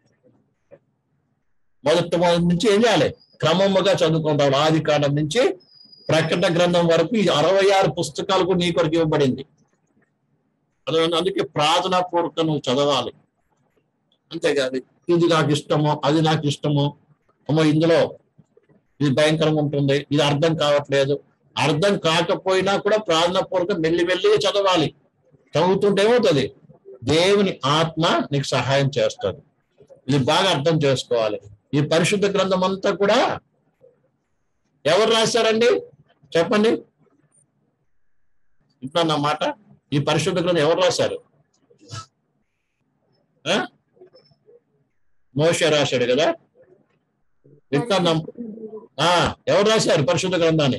మొదటి మొదటి నుంచి ఏం చేయాలి క్రమముగా చదువుకొని రావాలి ఆది కాండం నుంచి ప్రకటన గ్రంథం వరకు ఈ అరవై ఆరు పుస్తకాలకు నీ కొరకు ఇవ్వబడింది అదే అందుకే ప్రార్థనా పూర్వక నువ్వు చదవాలి అంతేకాదు ఇది నాకు ఇష్టము అది నాకు ఇష్టము అమ్మో ఇందులో ఇది భయంకరంగా ఉంటుంది ఇది అర్థం కావట్లేదు అర్థం కాకపోయినా కూడా ప్రార్థన పూర్వకం మెల్లి మెల్లిగా చదవాలి చదువుతుంటే ఏమవుతుంది దేవుని ఆత్మ నీకు సహాయం చేస్తుంది ఇది బాగా అర్థం చేసుకోవాలి ఈ పరిశుద్ధ గ్రంథం అంతా కూడా ఎవరు రాశారండి చెప్పండి ఇప్పుడు నా మాట ఈ పరిశుద్ధ గ్రంథం ఎవరు రాశారు ఆ? మోషే రాశాడు కదా వింటున్నా ఆ ఎవరు రాశారు పరిశుద్ధ గ్రంథాన్ని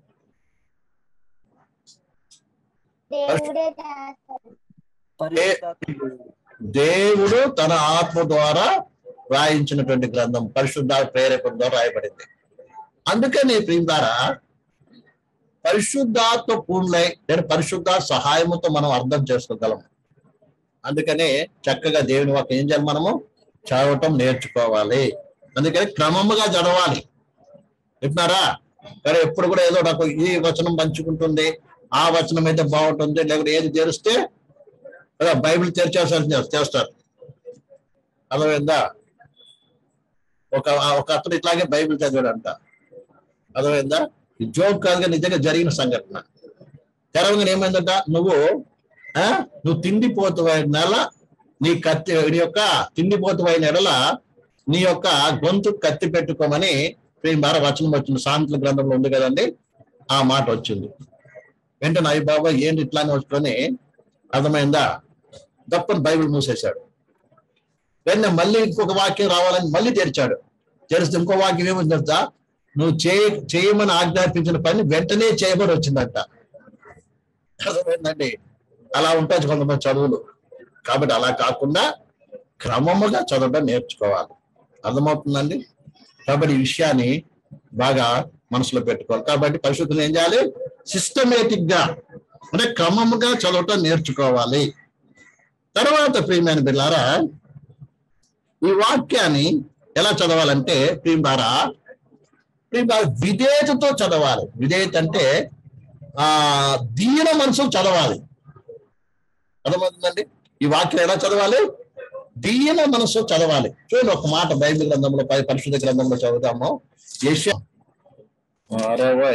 దేవుడే చేస్తాడు పరిశుద్ధాత్ముడు దేవుడు తన ఆత్మ ద్వారా రాయించినటువంటి గ్రంథం పరిశుద్ధ ప్రేరేపణ ద్వారా రాయబడింది అందుకని ప్రియం ద్వారా పరిశుద్ధాత్మ పూర్ణై లేదా పరిశుద్ధ సహాయముతో మనం అర్థం చేసుకోగలం అందుకనే చక్కగా దేవుని వాక్యం ఏం చేయాలి మనము చదవటం నేర్చుకోవాలి అందుకని క్రమముగా చదవాలి వింటున్నారా కానీ ఎప్పుడు కూడా ఏదో నాకు ఈ వచనం పంచుకుంటుంది ఆ వచనం అయితే బాగుంటుంది లేకపోతే ఏది తెరిస్తే కదా బైబిల్ తెరిచేసాల్సి చేస్తారు అర్థమైందా ఒక ఒక అతను ఇట్లాగే బైబిల్ చదివాడంట అర్థమైందా ఈ జోక్ కాదుగా నిజంగా జరిగిన సంఘటన తెరవగానే ఏమైందంట నువ్వు ఆ నువ్వు తిండిపోతువైన నెల నీ కత్తి నీ యొక్క తిండిపోతువైన నెల నీ యొక్క గొంతు కత్తి పెట్టుకోమని బార వచనం వచ్చింది సాంతుల గ్రంథంలో ఉంది కదండి ఆ మాట వచ్చింది వెంటనే అయ్యి బాబా ఏంటి ఇట్లానే వచ్చుకొని అర్థమైందా దప్పని బైబిల్ మూసేశాడు వెంటనే మళ్ళీ ఇంకొక వాక్యం రావాలని మళ్ళీ తెరిచాడు తెరిస్తే ఇంకో వాక్యం ఏముంది తెలుసా నువ్వు చేయ చేయమని ఆజ్ఞాపించిన పని వెంటనే చేయమని వచ్చిందంట అర్థమైందండి అలా ఉంటుంది కొంతమంది చదువులు కాబట్టి అలా కాకుండా క్రమముగా చదవడం నేర్చుకోవాలి అర్థమవుతుందండి కాబట్టి ఈ విషయాన్ని బాగా మనసులో పెట్టుకోవాలి కాబట్టి పరిశుద్ధులు ఏం చేయాలి సిస్టమేటిక్ గా అంటే క్రమముగా చదవటం నేర్చుకోవాలి తర్వాత ప్రియమైన బిల్లారా ఈ వాక్యాన్ని ఎలా చదవాలంటే ప్రియులారా ప్రియులారా విధేయతతో చదవాలి విధేయత అంటే ఆ దీన మనసు చదవాలి అర్థమవుతుందండి ఈ వాక్యం ఎలా చదవాలి దీన మనసు చదవాలి చూడండి ఒక మాట బైబిల్ గ్రంథంలో పై పరిశుద్ధ గ్రంథంలో చదువుతాము యశ అరవై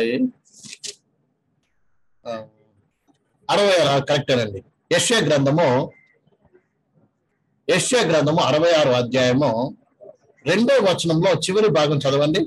ఆ, అరవై కరెక్టేనండి యశ గ్రంథము యశ్యా గ్రంథము అరవై ఆరు అధ్యాయము రెండో వచనంలో చివరి భాగం చదవండి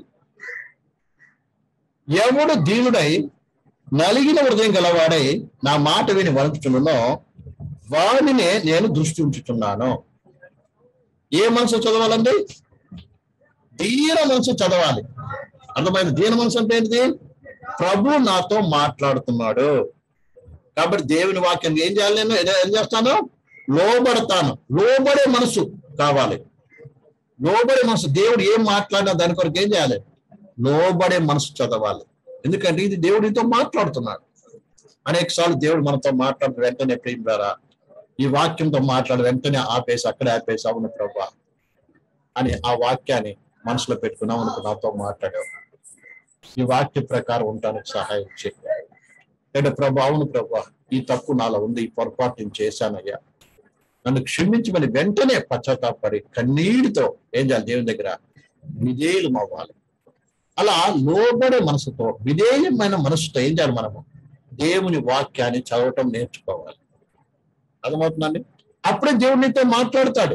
ఎవడు దీనుడై నలిగిన హృదయం గలవాడై నా మాట విని వణుకుచున్నో వాడినే నేను దృష్టి ఉంచుతున్నాను ఏ మనసు చదవాలండి దీన మనసు చదవాలి అర్థమైంది దీన మనసు అంటే ఏంటిది ప్రభు నాతో మాట్లాడుతున్నాడు కాబట్టి దేవుని వాక్యం ఏం చేయాలి నేను ఏం- ఏం చేస్తాను లోబడతాను లోబడే మనసు కావాలి లోబడే మనసు దేవుడు ఏం మాట్లాడినా దాని కొరకు ఏం చేయాలి లోబడే మనసు చదవాలి ఎందుకంటే ఇది దేవుడితో మాట్లాడుతున్నాడు అనేక సార్లు దేవుడు మనతో మాట్లాడిన వెంటనే ప్రేమ ద్వారా ఈ వాక్యంతో మాట్లాడి వెంటనే ఆపేసి అక్కడే ఆపేసి అవును ప్రభా అని ఆ వాక్యాన్ని మనసులో పెట్టుకున్నాం అనుకో నాతో మాట్లాడావు ఈ వాక్య ప్రకారం ఉండడానికి సహాయం చేయ లేదా ప్రభా అవును ప్రభా ఈ తప్పు నాలో ఉంది ఈ పొరపాటు నేను చేశానయ్యా నన్ను క్షమించమని వెంటనే పశ్చాత్తాపడి కన్నీటితో ఏం చేయాలి దేవుని దగ్గర విధేయులం అవ్వాలి అలా లోబడే మనసుతో విధేయమైన మనసుతో ఏం చేయాలి మనము దేవుని వాక్యాన్ని చదవటం నేర్చుకోవాలి అర్థమవుతుందండి అప్పుడే దేవుడు నీతో మాట్లాడతాడు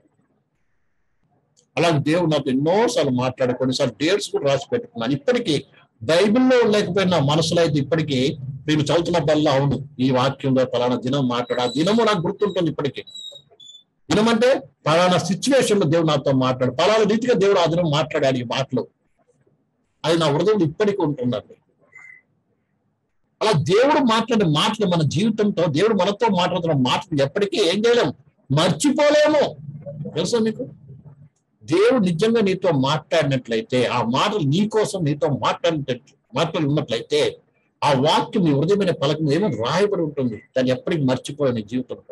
అలాగే దేవుడు నాతో ఎన్నోసార్లు మాట్లాడు కొన్నిసార్లు డేట్స్ కూడా రాసి పెట్టుకున్నాను ఇప్పటికీ బైబిల్లో లేకపోయినా మనసులో అయితే ఇప్పటికీ మేము చదువుతున్న బల్ల అవును ఈ వాక్యంలో ఫలానా దినం మాట్లాడు ఆ దినము నాకు గుర్తుంటుంది ఇప్పటికీ దినం అంటే ఫలానా సిచ్యువేషన్ లో దేవుడు నాతో మాట్లాడు ఫలానా రీతిగా దేవుడు ఆ దినం మాట్లాడాడు ఈ మాటలు అది నా హృదయంలో ఇప్పటికీ ఉంటుందండి అలా దేవుడు మాట్లాడే మాటలు మన జీవితంతో దేవుడు మనతో మాట్లాడుతున్న మాటలు ఎప్పటికీ ఏం చేయలేము మర్చిపోలేము తెలుసా మీకు దేవుడు నిజంగా నీతో మాట్లాడినట్లయితే ఆ మాటలు నీ కోసం నీతో మాట్లాడినట్టు మాటలు ఉన్నట్లయితే ఆ వాక్యం నీ హృదయమైన పలకం ఏమో రాయబడి ఉంటుంది దాన్ని ఎప్పటికీ మర్చిపోలే నీ జీవితంలో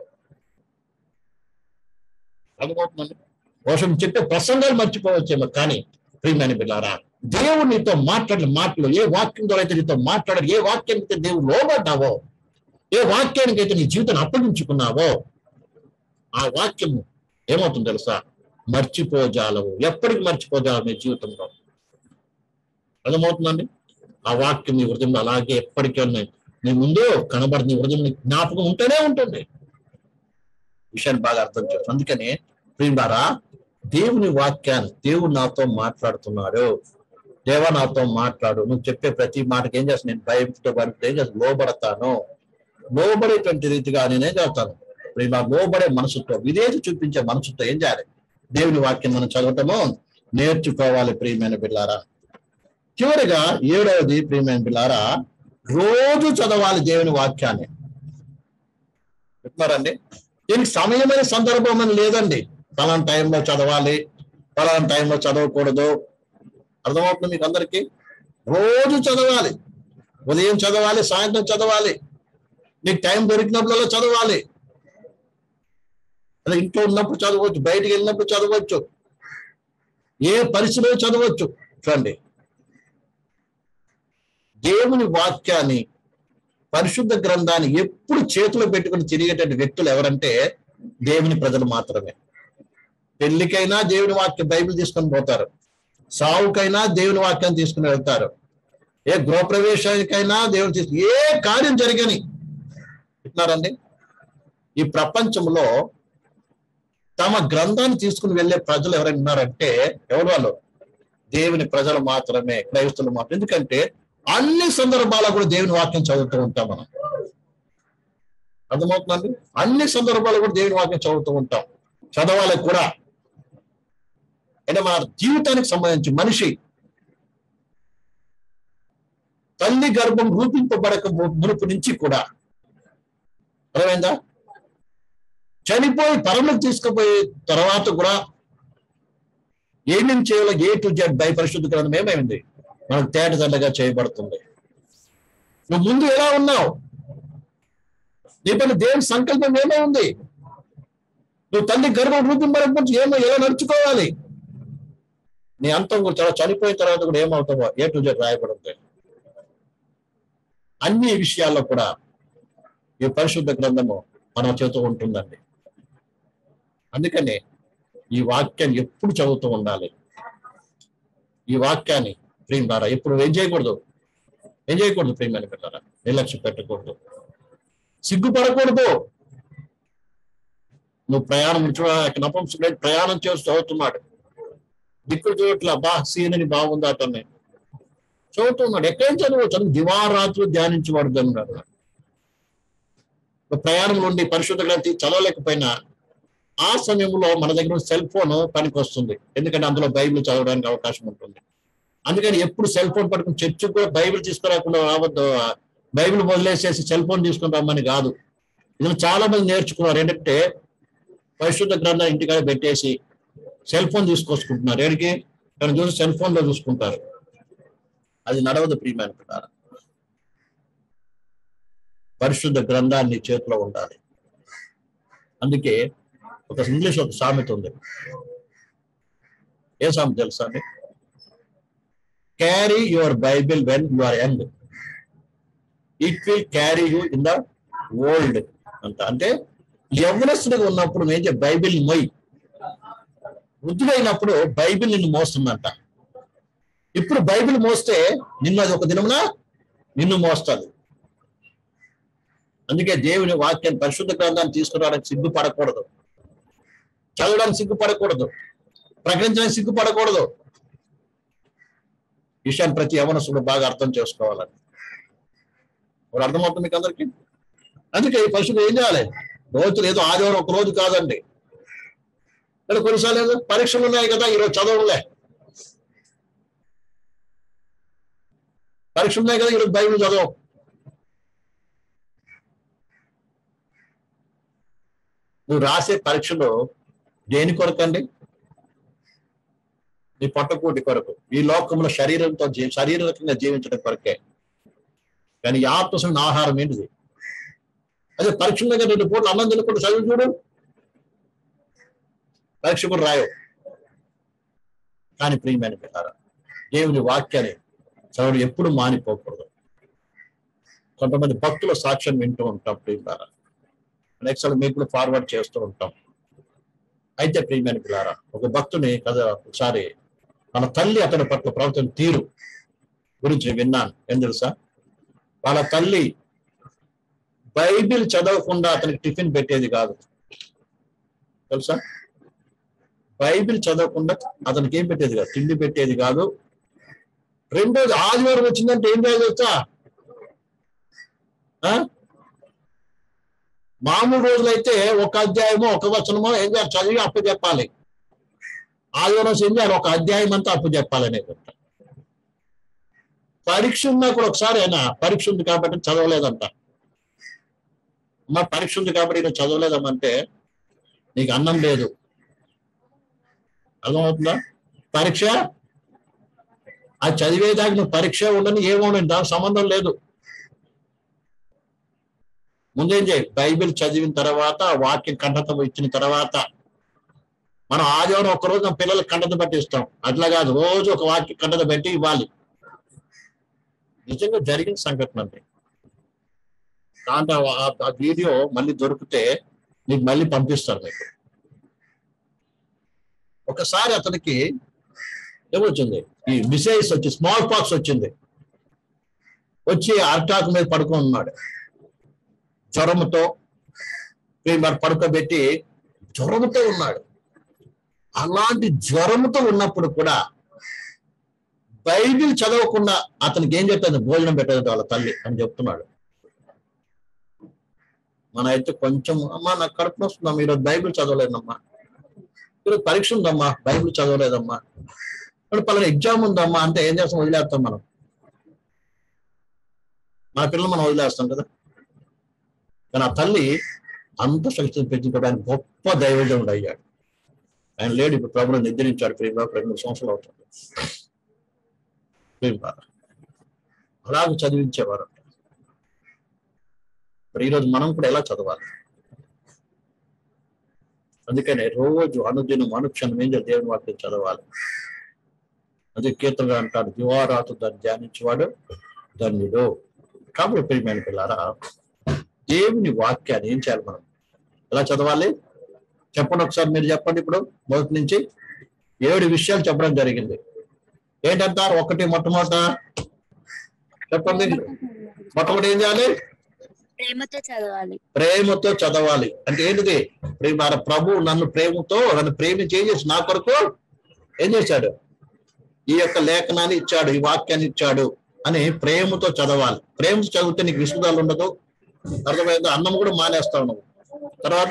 అర్థమవుతుందండి కోసం చెప్పే ప్రసంగాలు మర్చిపోవచ్చేమో కానీ ప్రియమైన బిల్లారా దేవుడు నీతో మాట్లాడిన మాటలు ఏ వాక్యం ద్వారా అయితే నీతో మాట్లాడాడు ఏ వాక్యానికి అయితే దేవుడు లోబడ్డావో ఏ వాక్యానికి అయితే నీ జీవితాన్ని అప్పగించుకున్నావో ఆ వాక్యము ఏమవుతుంది తెలుసా మర్చిపోజాలవు ఎప్పటికి మర్చిపోజాలవు నీ జీవితంలో అర్థమవుతుందండి ఆ వాక్యం నీ హృదయంలో అలాగే ఎప్పటికీ ఉన్నాయి నీ ముందు కనబడి నీ హృదయం నీ జ్ఞాపకం ఉంటూనే ఉంటుంది విషయాన్ని బాగా అర్థం చేసుకో అందుకనే ప్రియులారా దేవుని వాక్యాన్ని దేవుడు నాతో మాట్లాడుతున్నాడు దేవా నాతో మాట్లాడు నువ్వు చెప్పే ప్రతి మాటకి ఏం చేస్తాను నేను భయంతో భయంతో ఏం చేస్తాను లోబడతాను లోబడేటువంటి రీతిగా నేనేం చేస్తాను ప్రియుల లోబడే మనసుతో విధేయత చూపించే మనసుతో ఏం చేయాలి దేవుని వాక్యం మనం చదవటము నేర్చుకోవాలి ప్రియమైన బిల్లారా చివరిగా ఏడవది ప్రియమైన బిల్లారా రోజు చదవాలి దేవుని వాక్యాన్ని చెప్తున్నారండి దీనికి సమయమైన సందర్భం అని లేదండి పలానా టైంలో చదవాలి పలానా టైంలో చదవకూడదు అర్థమవుతుంది మీకు అందరికీ రోజు చదవాలి ఉదయం చదవాలి సాయంత్రం చదవాలి నీకు టైం దొరికినప్పుడల్లా చదవాలి అలా ఇంట్లో ఉన్నప్పుడు చదవచ్చు బయటికి వెళ్ళినప్పుడు చదవచ్చు ఏ పరిస్థితిలో చదవచ్చు చూడండి దేవుని వాక్యాన్ని పరిశుద్ధ గ్రంథాన్ని ఎప్పుడు చేతిలో పెట్టుకుని తిరిగేటువంటి వ్యక్తులు ఎవరంటే దేవుని ప్రజలు మాత్రమే పెళ్లికైనా దేవుని వాక్యం బైబిల్ తీసుకొని పోతారు సావుకైనా దేవుని వాక్యం తీసుకుని వెళ్తారు ఏ గృహప్రవేశానికైనా దేవుని తీసుకు ఏ కార్యం జరిగని వింటున్నారండి ఈ ప్రపంచంలో తమ గ్రంథాన్ని తీసుకుని వెళ్ళే ప్రజలు ఎవరైనా ఉన్నారంటే ఎవరు వాళ్ళు దేవుని ప్రజలు మాత్రమే క్రైస్తులు మాత్రం ఎందుకంటే అన్ని సందర్భాల్లో కూడా దేవుని వాక్యం చదువుతూ ఉంటాం మనం అర్థమవుతుందండి అన్ని సందర్భాల్లో కూడా దేవుని వాక్యం చదువుతూ ఉంటాం చదవాలి కూడా అంటే మన జీవితానికి సంబంధించి మనిషి తల్లి గర్భం రూపింపబడక ము- మునుపు నుంచి కూడా అర్థమైందా చనిపోయి పరములకు తీసుకుపోయే తర్వాత కూడా ఏమేం చేయాలో ఏ టు జెడ్ బై పరిశుద్ధ గ్రంథం ఏమైంది మనకు తేటదండగా చేయబడుతుంది నువ్వు ముందు ఎలా ఉన్నావు నీ పైన దేవుని సంకల్పం ఏమో ఉంది నువ్వు తల్లి గర్భం రూపింపడం గురించి ఏమో ఎలా నడుచుకోవాలి నీ అంతం కూడా చాలా చనిపోయిన తర్వాత కూడా ఏమవుతావో ఏ టు జెడ్ రాయబడుతుంది అన్ని విషయాల్లో కూడా ఈ పరిశుద్ధ గ్రంథము మన చేతితో ఉంటుందండి అందుకనే ఈ వాక్యాన్ని ఎప్పుడు చదువుతూ ఉండాలి ఈ వాక్యాన్ని ప్రేమ ద్వారా ఎప్పుడు ఏం చేయకూడదు ఏం చేయకూడదు ప్రేమని పెట్టారా నిర్లక్ష్యం పెట్టకూడదు సిగ్గుపడకూడదు నువ్వు ప్రయాణం చూడ నపంసుకుడు ప్రయాణం చేస్తూ చదువుతున్నాడు దిక్కులు చూడట్లా బా సీన్ అని బాగుందా అతన్ని చదువుతున్నాడు ఎక్కడేం చదువు చదువు దివారాత్రులు ధ్యానించబడదు అన్నాడు ప్రయాణం నుండి పరిశుద్ధ గ్రంథి చదవలేకపోయినా ఆ సమయంలో మన దగ్గర సెల్ ఫోన్ పనికి వస్తుంది ఎందుకంటే అందులో బైబిల్ చదవడానికి అవకాశం ఉంటుంది అందుకని ఎప్పుడు సెల్ ఫోన్ పట్టుకుని చర్చికి కూడా బైబిల్ తీసుకురాకుండా రావద్దు బైబిల్ వదిలేసేసి సెల్ ఫోన్ తీసుకుని రమ్మని కాదు ఇది చాలా మంది నేర్చుకున్నారు ఏంటంటే పరిశుద్ధ గ్రంథాన్ని ఇంటికాడ పెట్టేసి సెల్ ఫోన్ తీసుకొచ్చుకుంటున్నారు ఏడికి తను చూసి సెల్ ఫోన్ లో చూసుకుంటారు అది నడవదు ప్రియమైన పిల్లారా పరిశుద్ధ గ్రంథాన్ని చేతిలో ఉండాలి అందుకే ఒక ఇంగ్లీష్ ఒక సామెత ఉంది ఏ సామెత తెలుసా అండి carry your Bible when you are young it will carry you in the old అంట అంటే యవనస్తుడిగా ఉన్నప్పుడు నేను చెప్పి బైబిల్ మొయ్ వృద్ధుడైనప్పుడు బైబిల్ నిన్ను మోస్తుందంట ఇప్పుడు బైబిల్ మోస్తే నిన్ను అది ఒక దినమున నిన్ను మోస్తుంది అందుకే దేవుని వాక్యాన్ని పరిశుద్ధ గ్రంథాన్ని తీసుకురావడానికి సిగ్గుపడకూడదు చదవడానికి సిగ్గుపడకూడదు ప్రకటించడానికి సిగ్గుపడకూడదు ఈ విషయాన్ని ప్రతి యవనస్తుడు బాగా అర్థం చేసుకోవాలని ఇప్పుడు అర్థమవుతుంది మీకు అందరికి అందుకే ఈ పరిశుద్ధం ఏం చేయాలి రోజులు ఏదో ఆదివారం ఒక రోజు కాదండి కానీ కొన్నిసార్లు ఏదో పరీక్షలు ఉన్నాయి కదా ఈరోజు చదవలే పరీక్ష ఉన్నాయి కదా ఈరోజు బైబిల్ చదవం నువ్వు రాసే పరీక్షలో దేని కొరకండి నీ పొట్టకూటి కొరకు ఈ లోకంలో శరీరంతో జీ- శారీరకంగా జీవించడం కొరకే కానీ ఈ ఆత్మసం ఆహారం ఏంటిది అదే పరీక్ష దగ్గర రెండు పూటలు అన్నం తినకుండా చదివి చూడు పరీక్ష కూడా రాయవు కానీ ప్రియమైన పిల్లారా దేవుని వాక్యాన్ని చదువు ఎప్పుడు మానిపోకూడదు కొంతమంది భక్తుల సాక్ష్యం వింటూ ఉంటాం ప్రియులారా నెక్స్ట్ మీకు కూడా ఫార్వర్డ్ చేస్తూ ఉంటాం అయితే ప్రియమైన పిల్లారా ఒక భక్తుని కదా ఒకసారి మన తల్లి అతని పట్ల ప్రవర్తన తీరు గురించి విన్నాను ఏం తెలుసా వాళ్ళ తల్లి బైబిల్ చదవకుండా అతనికి టిఫిన్ పెట్టేది కాదు తెలుసా బైబిల్ చదవకుండా అతనికి ఏం పెట్టేది కాదు తిండి పెట్టేది కాదు రెండోది ఆదివారం వచ్చిందంటే ఏం చేయాలి తెలుసా ఆ? మామూలు రోజులైతే ఒక అధ్యాయమో ఒక వచనమో ఏం చేయాలి చదివి అప్పు చెప్పాలి ఆదివారం రోజు ఏం చేయాలి ఒక అధ్యాయం అంతా అప్పు చెప్పాలనేది పరీక్ష ఉన్నా కూడా ఒకసారి అయినా పరీక్ష ఉంది కాబట్టి చదవలేదంట అమ్మ పరీక్ష ఉంది కాబట్టి నువ్వు చదవలేదమ్మంటే నీకు అన్నం లేదు అర్థమవుతుందా పరీక్ష అది చదివేదాకా నువ్వు పరీక్ష ఉండని ఏముండని దానికి సంబంధం లేదు ముందేం చేయి బైబిల్ చదివిన తర్వాత వాక్యం కంఠత ఇచ్చిన తర్వాత మనం ఆదివారం ఒక రోజు మన పిల్లలకు కంఠత పట్టిస్తాం అట్లా కాదు రోజు ఒక వాక్యం కంఠత పెట్టి ఇవ్వాలి నిజంగా జరిగిన సంఘటన అండి దాంట్లో ఆ- ఆ వీడియో మళ్ళీ దొరికితే నీకు మళ్ళీ పంపిస్తారు మీకు ఒకసారి అతనికి ఏమొచ్చింది ఈ మిసైల్స్ వచ్చి స్మాల్ పాక్స్ వచ్చింది వచ్చి అర్టాక్ మీద పడుకొని ఉన్నాడు జ్వరంతో మరి పడుకోబెట్టి జ్వరంతో ఉన్నాడు అలాంటి జ్వరంతో ఉన్నప్పుడు కూడా బైబిల్ చదవకుండా అతనికి ఏం చెప్తుంది భోజనం పెట్టదు వాళ్ళ తల్లి అని చెప్తున్నాడు మన అయితే కొంచెం అమ్మా నాకు కడుపు వస్తుందమ్మా ఈరోజు బైబిల్ చదవలేదమ్మా ఈరోజు పరీక్ష ఉందమ్మా బైబిల్ చదవలేదమ్మా ఇప్పుడు పలానా ఎగ్జామ్ ఉందమ్మా అంటే ఏం చేస్తాం వదిలేస్తాం మనం మన పిల్లలు మనం వదిలేస్తాం కదా కానీ ఆ తల్లి అంత శక్తిని పెంచుకోవడానికి గొప్ప దైవజనుడు అయ్యాడు ఆయన లేడు ఇప్పుడు ప్రభుత్వం నిద్రించాడు ప్రేమ రెండు మూడు సంవత్సరాలు అవుతుంది ప్రేమ అలాగ చదివించేవారు మరి ఈరోజు మనం కూడా ఎలా చదవాలి అందుకనే రోజు అనుదినం అనుక్షణం ఏం చేయాలి? దేవుని వాక్యం చదవాలి అదే కీర్తనగా అంటాడు దివారాతు దాన్ని ధ్యానించేవాడు ధన్యుడు కాబట్టి ప్రియమైన పిల్లారా దేవుని వాక్యాన్ని ఏం చేయాలి మనం ఎలా చదవాలి చెప్పండి ఒకసారి మీరు చెప్పండి ఇప్పుడు మొదటి నుంచి ఏడు విషయాలు చెప్పడం జరిగింది ఏంటంటారు ఒకటి మొట్టమొదట చెప్పండి మొట్టమొదటి ఏం చేయాలి ప్రేమతో చదవాలి ప్రేమతో చదవాలి అంటే ఏంటిది ప్రేమ ప్రభు నన్ను ప్రేమతో నన్ను ప్రేమించి ఏం చేసి నా కొరకు ఏం చేశాడు ఈ యొక్క లేఖనాన్ని ఇచ్చాడు ఈ వాక్యాన్ని ఇచ్చాడు అని ప్రేమతో చదవాలి ప్రేమతో చదివితే నీకు విసుగుదలు ఉండదు అర్థమైంది అన్నం కూడా మానేస్తా ఉన్నావు తర్వాత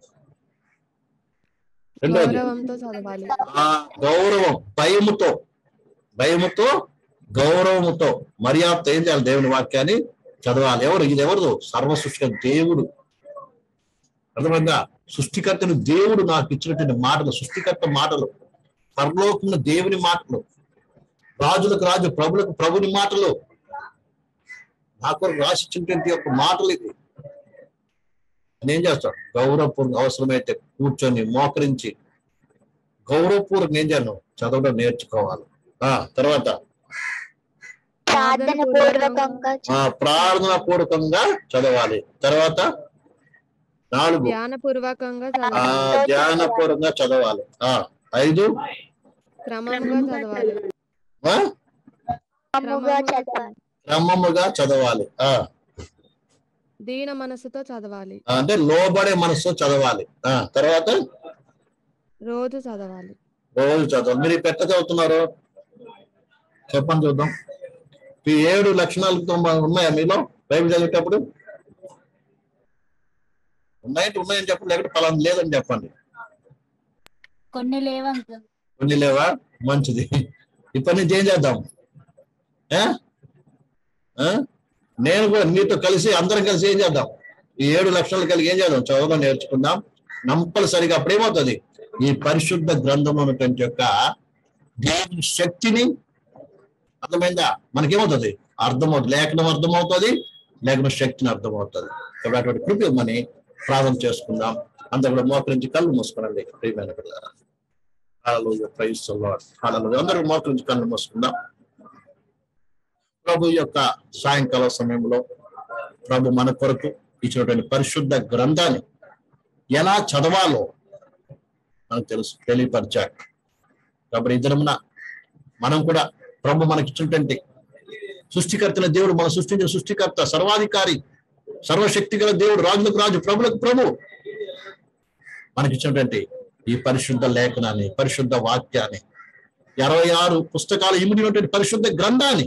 రెండోది గౌరవంతో చదవాలి ఆ గౌరవం భయముతో భయముతో గౌరవముతో మర్యాదతో ఏం చేయాలి దేవుని వాక్యాన్ని చదవాలి ఎవరు ఇది ఎవరు సర్వ సృష్టి దేవుడు అర్థమైందా సృష్టికర్తను దేవుడు నాకు ఇచ్చినటువంటి మాటలు సృష్టికర్త మాటలు పరలోకమున దేవుని మాటలు రాజులకు రాజు ప్రభులకు ప్రభుని మాటలు నా కొరకు రాసిచ్చినటువంటి యొక్క మాటలు ఇది నేను చేస్తాను గౌరవపూర్వక అవసరమైతే కూర్చొని మోకరించి గౌరవపూర్వకం ఏం చేయను చదవడం నేర్చుకోవాలి ఆ తర్వాత ప్రార్థన పూర్వకంగా ఆ ప్రార్థన పూర్వకంగా చదవాలి తర్వాత నాలుగు ధ్యానపూర్వకంగా ఆ చదవాలి ధ్యాన పూర్వకంగా చదవాలి ఆ ఐదు క్రమంగా చదవాలి ఆ క్రమముగా చదవాలి క్రమముగా చదవాలి ఆ దీన మనసుతో చదవాలి అంటే లోబడే మనసు చదవాలి ఆ తర్వాత రోజు చదవాలి రోజు చదవాలి మీరు ఈ పెట్ట చదువుతున్నారు చెప్పండి చూద్దాం ఈ ఏడు లక్షణాలతో మ- ఉన్నాయా మీలో బైబిల్ చదివేటప్పుడు ఉన్నాయంటే ఉన్నాయని చెప్పండి లేకపోతే పలానా లేదని చెప్పండి కొన్ని లేవంకుల్ కొన్ని లేవా మంచిది ఇప్పటి నుంచి ఏం చేద్దాం ఏ ఆ? నేను కూడా మీతో కలిసి అందరం కలిసి ఏం చేద్దాం ఈ ఏడు లక్షలు కలిగి ఏం చేద్దాం చదవడం నేర్చుకుందాం కంపల్సరిగా అప్పుడేమవుతుంది ఈ పరిశుద్ధ గ్రంథంలో ఉన్నటువంటి యొక్క దేవుని శక్తిని అర్థమైందా మనకేమవుతుంది అర్థమవుతుంది లేఖనం అర్థమవుతుంది లేఖన శక్తిని అర్థమవుతుంది కాబట్టి అటువంటి కృప ఇవ్వమని ప్రార్థన చేసుకుందాం అందరూ కూడా మోకరించి కళ్ళు మూసుకోనండి ప్రియమైన పిల్లల hallelujah praise the lord hallelujah అందరూ మోకరించి కళ్ళు మూసుకుందాం ప్రభు యొక్క సాయంకాల సమయంలో ప్రభు మన కొరకు ఇచ్చినటువంటి పరిశుద్ధ గ్రంథాన్ని ఎలా చదవాలో మనకు తెలుసు తెలియపరిచాడు కాబట్టి ఇద్దరమున మనం కూడా ప్రభు మనకిచ్చినటువంటి సృష్టికర్తన దేవుడు మన సృష్టించిన సృష్టికర్త సర్వాధికారి సర్వశక్తి గల దేవుడు రాజులకు రాజు ప్రభులకు ప్రభు మనకిచ్చినటువంటి ఈ పరిశుద్ధ లేఖనాన్ని పరిశుద్ధ వాక్యాన్ని ఇరవై ఆరు పుస్తకాలు ఇమిడినటువంటి పరిశుద్ధ గ్రంథాన్ని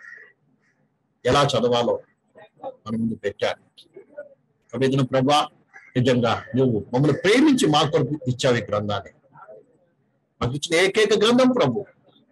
ఎలా చదవాలో మన ముందు పెట్టాడు కాబట్టి ఇతను ప్రభా నిజంగా నువ్వు మమ్మల్ని ప్రేమించి మా కొరకు ఇచ్చావు ఈ గ్రంథాన్ని మాకు ఇచ్చిన ఏకైక గ్రంథం ప్రభు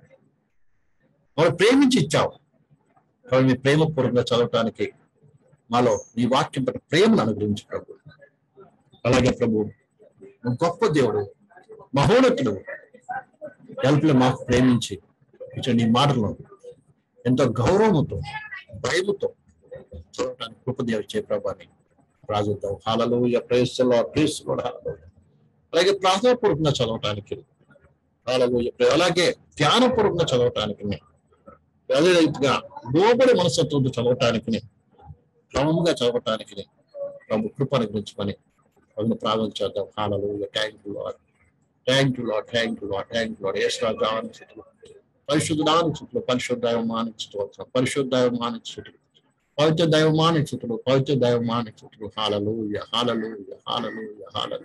మమ్మల్ని ప్రేమించి ఇచ్చావు కాబట్టి మీ ప్రేమపూర్వకంగా చదవటానికి మాలో నీ వాక్యం పట్ల ప్రేమను అనుగ్రహించి ప్రభు అలాగే ప్రభు నువ్వు గొప్ప దేవుడు మహోన్నతుడు కల్పిలో మాకు ప్రేమించి ఇచ్చిన నీ మాటలను ఎంతో గౌరవంతో భయముతో చదవటానికి కృపదేవి చే ప్రభాని ప్రాజుద్దాం హాలలు ప్రేస్తులో ప్రేస్తులో అలాగే ప్రార్థనాపూర్వకంగా చదవటానికి హాలలు అలాగే ధ్యానపూర్వకంగా చదవటానికి అదే రీతిగా లోబడి మనస్తత్వంతో చదవటానికి క్రమంగా చదవటానికి ప్రభు కృపను గురించుకొని అందులో ప్రార్థన చేద్దాం హాలలు thank you lord thank you lord thank you lord thank you lord ఏశ్వరాన్ని చుట్టూ పరిశుద్ధాన్ని చుట్టూ పరిశుద్ధ దైవమాని చుట్టూ పరిశుద్ధ దైవమాని చుట్టూ పవిత్ర దైవమాని చుట్టూ పవిత్ర దైవమాని చుట్టూ హాలలు హాలలు హాలలు హాలలు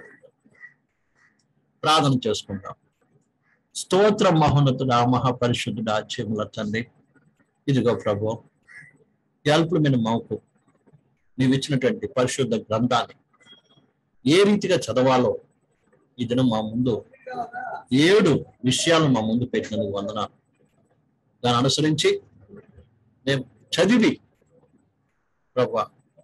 ప్రార్థన చేసుకుందాం స్తోత్ర మహోన్నతుడా మహాపరిశుద్ధుడా చేముల తండ్రి ఇదిగో ప్రభు ఎల్పుల మీద మౌకు నీవు ఇచ్చినటువంటి పరిశుద్ధ గ్రంథాన్ని ఏ రీతిగా చదవాలో ఈ దినం మా ముందు ఏడు విషయాలు మా ముందు పెట్టినందుకు వందన దాన్ని అనుసరించి మేము చదివి ప్రభు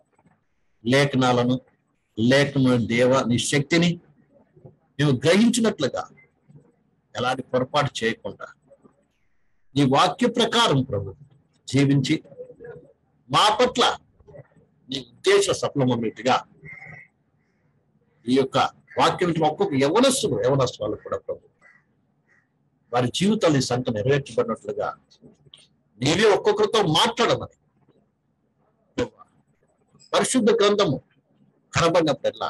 లేఖనాలను లేఖన దేవ నీ శక్తిని మేము గ్రహించినట్లుగా ఎలాంటి పొరపాటు చేయకుండా నీ వాక్య ప్రకారం ప్రభు జీవించి మా పట్ల నీ ఉద్దేశ సఫలమైనట్టుగా ఈ యొక్క వాక్యం వింటున్న ఒక్కొక్క యవనస్తులు యవనస్తులు కూడా ప్రభు వారి జీవితాలు ఈ సంఖ్య నెరవేర్చబడినట్లుగా నీవే ఒక్కొక్కరితో మాట్లాడమని ప్రభువా, పరిశుద్ధ గ్రంథము కనబడినప్పుడల్లా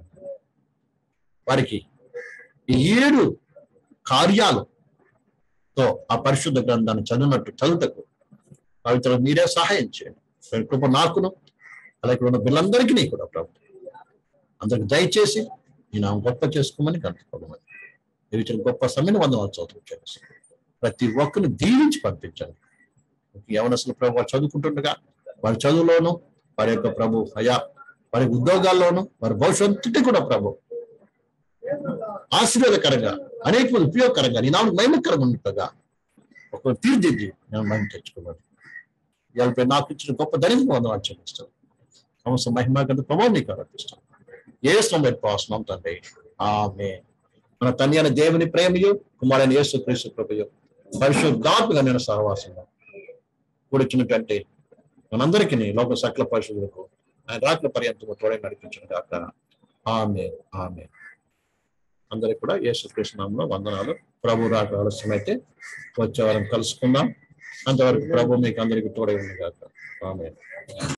వారికి ఈ ఏడు కార్యాలు తో ఆ పరిశుద్ధ గ్రంథాన్ని చదివినట్టు చదువుటకు పవిత్ర మీరే సహాయం చేయండి మీ కృప నాకును అలాగే ఉన్న పిల్లలందరికీ కూడా ప్రభు అందరికి దయచేసి నేను ఆమె గొప్ప చేసుకోమని కనుక్కోమని మీరు ఇచ్చిన గొప్ప సమయం వందనాలు చదువు చేసి ప్రతి ఒక్కరిని దీవించి పంపించండి యవనస్తులు ప్రభు వారు చదువుకుంటుండగా వారి చదువులోను వారి యొక్క ప్రభు అయా వారి ఉద్యోగాల్లోను వారి భవిష్యత్తు కూడా ప్రభు ఆశీర్వాదకరంగా అనేక మంది ఉపయోగకరంగా నీ నామకు మహిమకరంగా ఉన్నట్టుగా ఒక తీర్చిద్ది నేను మహిమ తెచ్చుకున్నాను ఇవాళపై నాకు ఇచ్చిన గొప్ప ధనిక వందనాలు చెల్లిస్తాను సమస్త మహిమ గంట ప్రభావం నీకు అర్పిస్తాను ఏ సమయం పాసనం తండ్రి ఆమె మన తండ్రి అయిన దేవుని ప్రేమయు కుమారైన యేసు క్రీస్తు కృపయు పరిశుద్ధాత్మగా నేను సహవాసంగా కూడిచ్చినటువంటి మనందరికీ లోక సకల పరిశుద్ధులకు ఆయన రాక పర్యంతము తోడే నడిపించిన కాక ఆమె ఆమె అందరికి కూడా యేసు నామంలో వందనాలు ప్రభు రాక ఆలస్యమైతే వచ్చే వారం కలుసుకుందాం అంతవరకు ప్రభు మీకు అందరికి తోడై ఉంది కాక ఆమె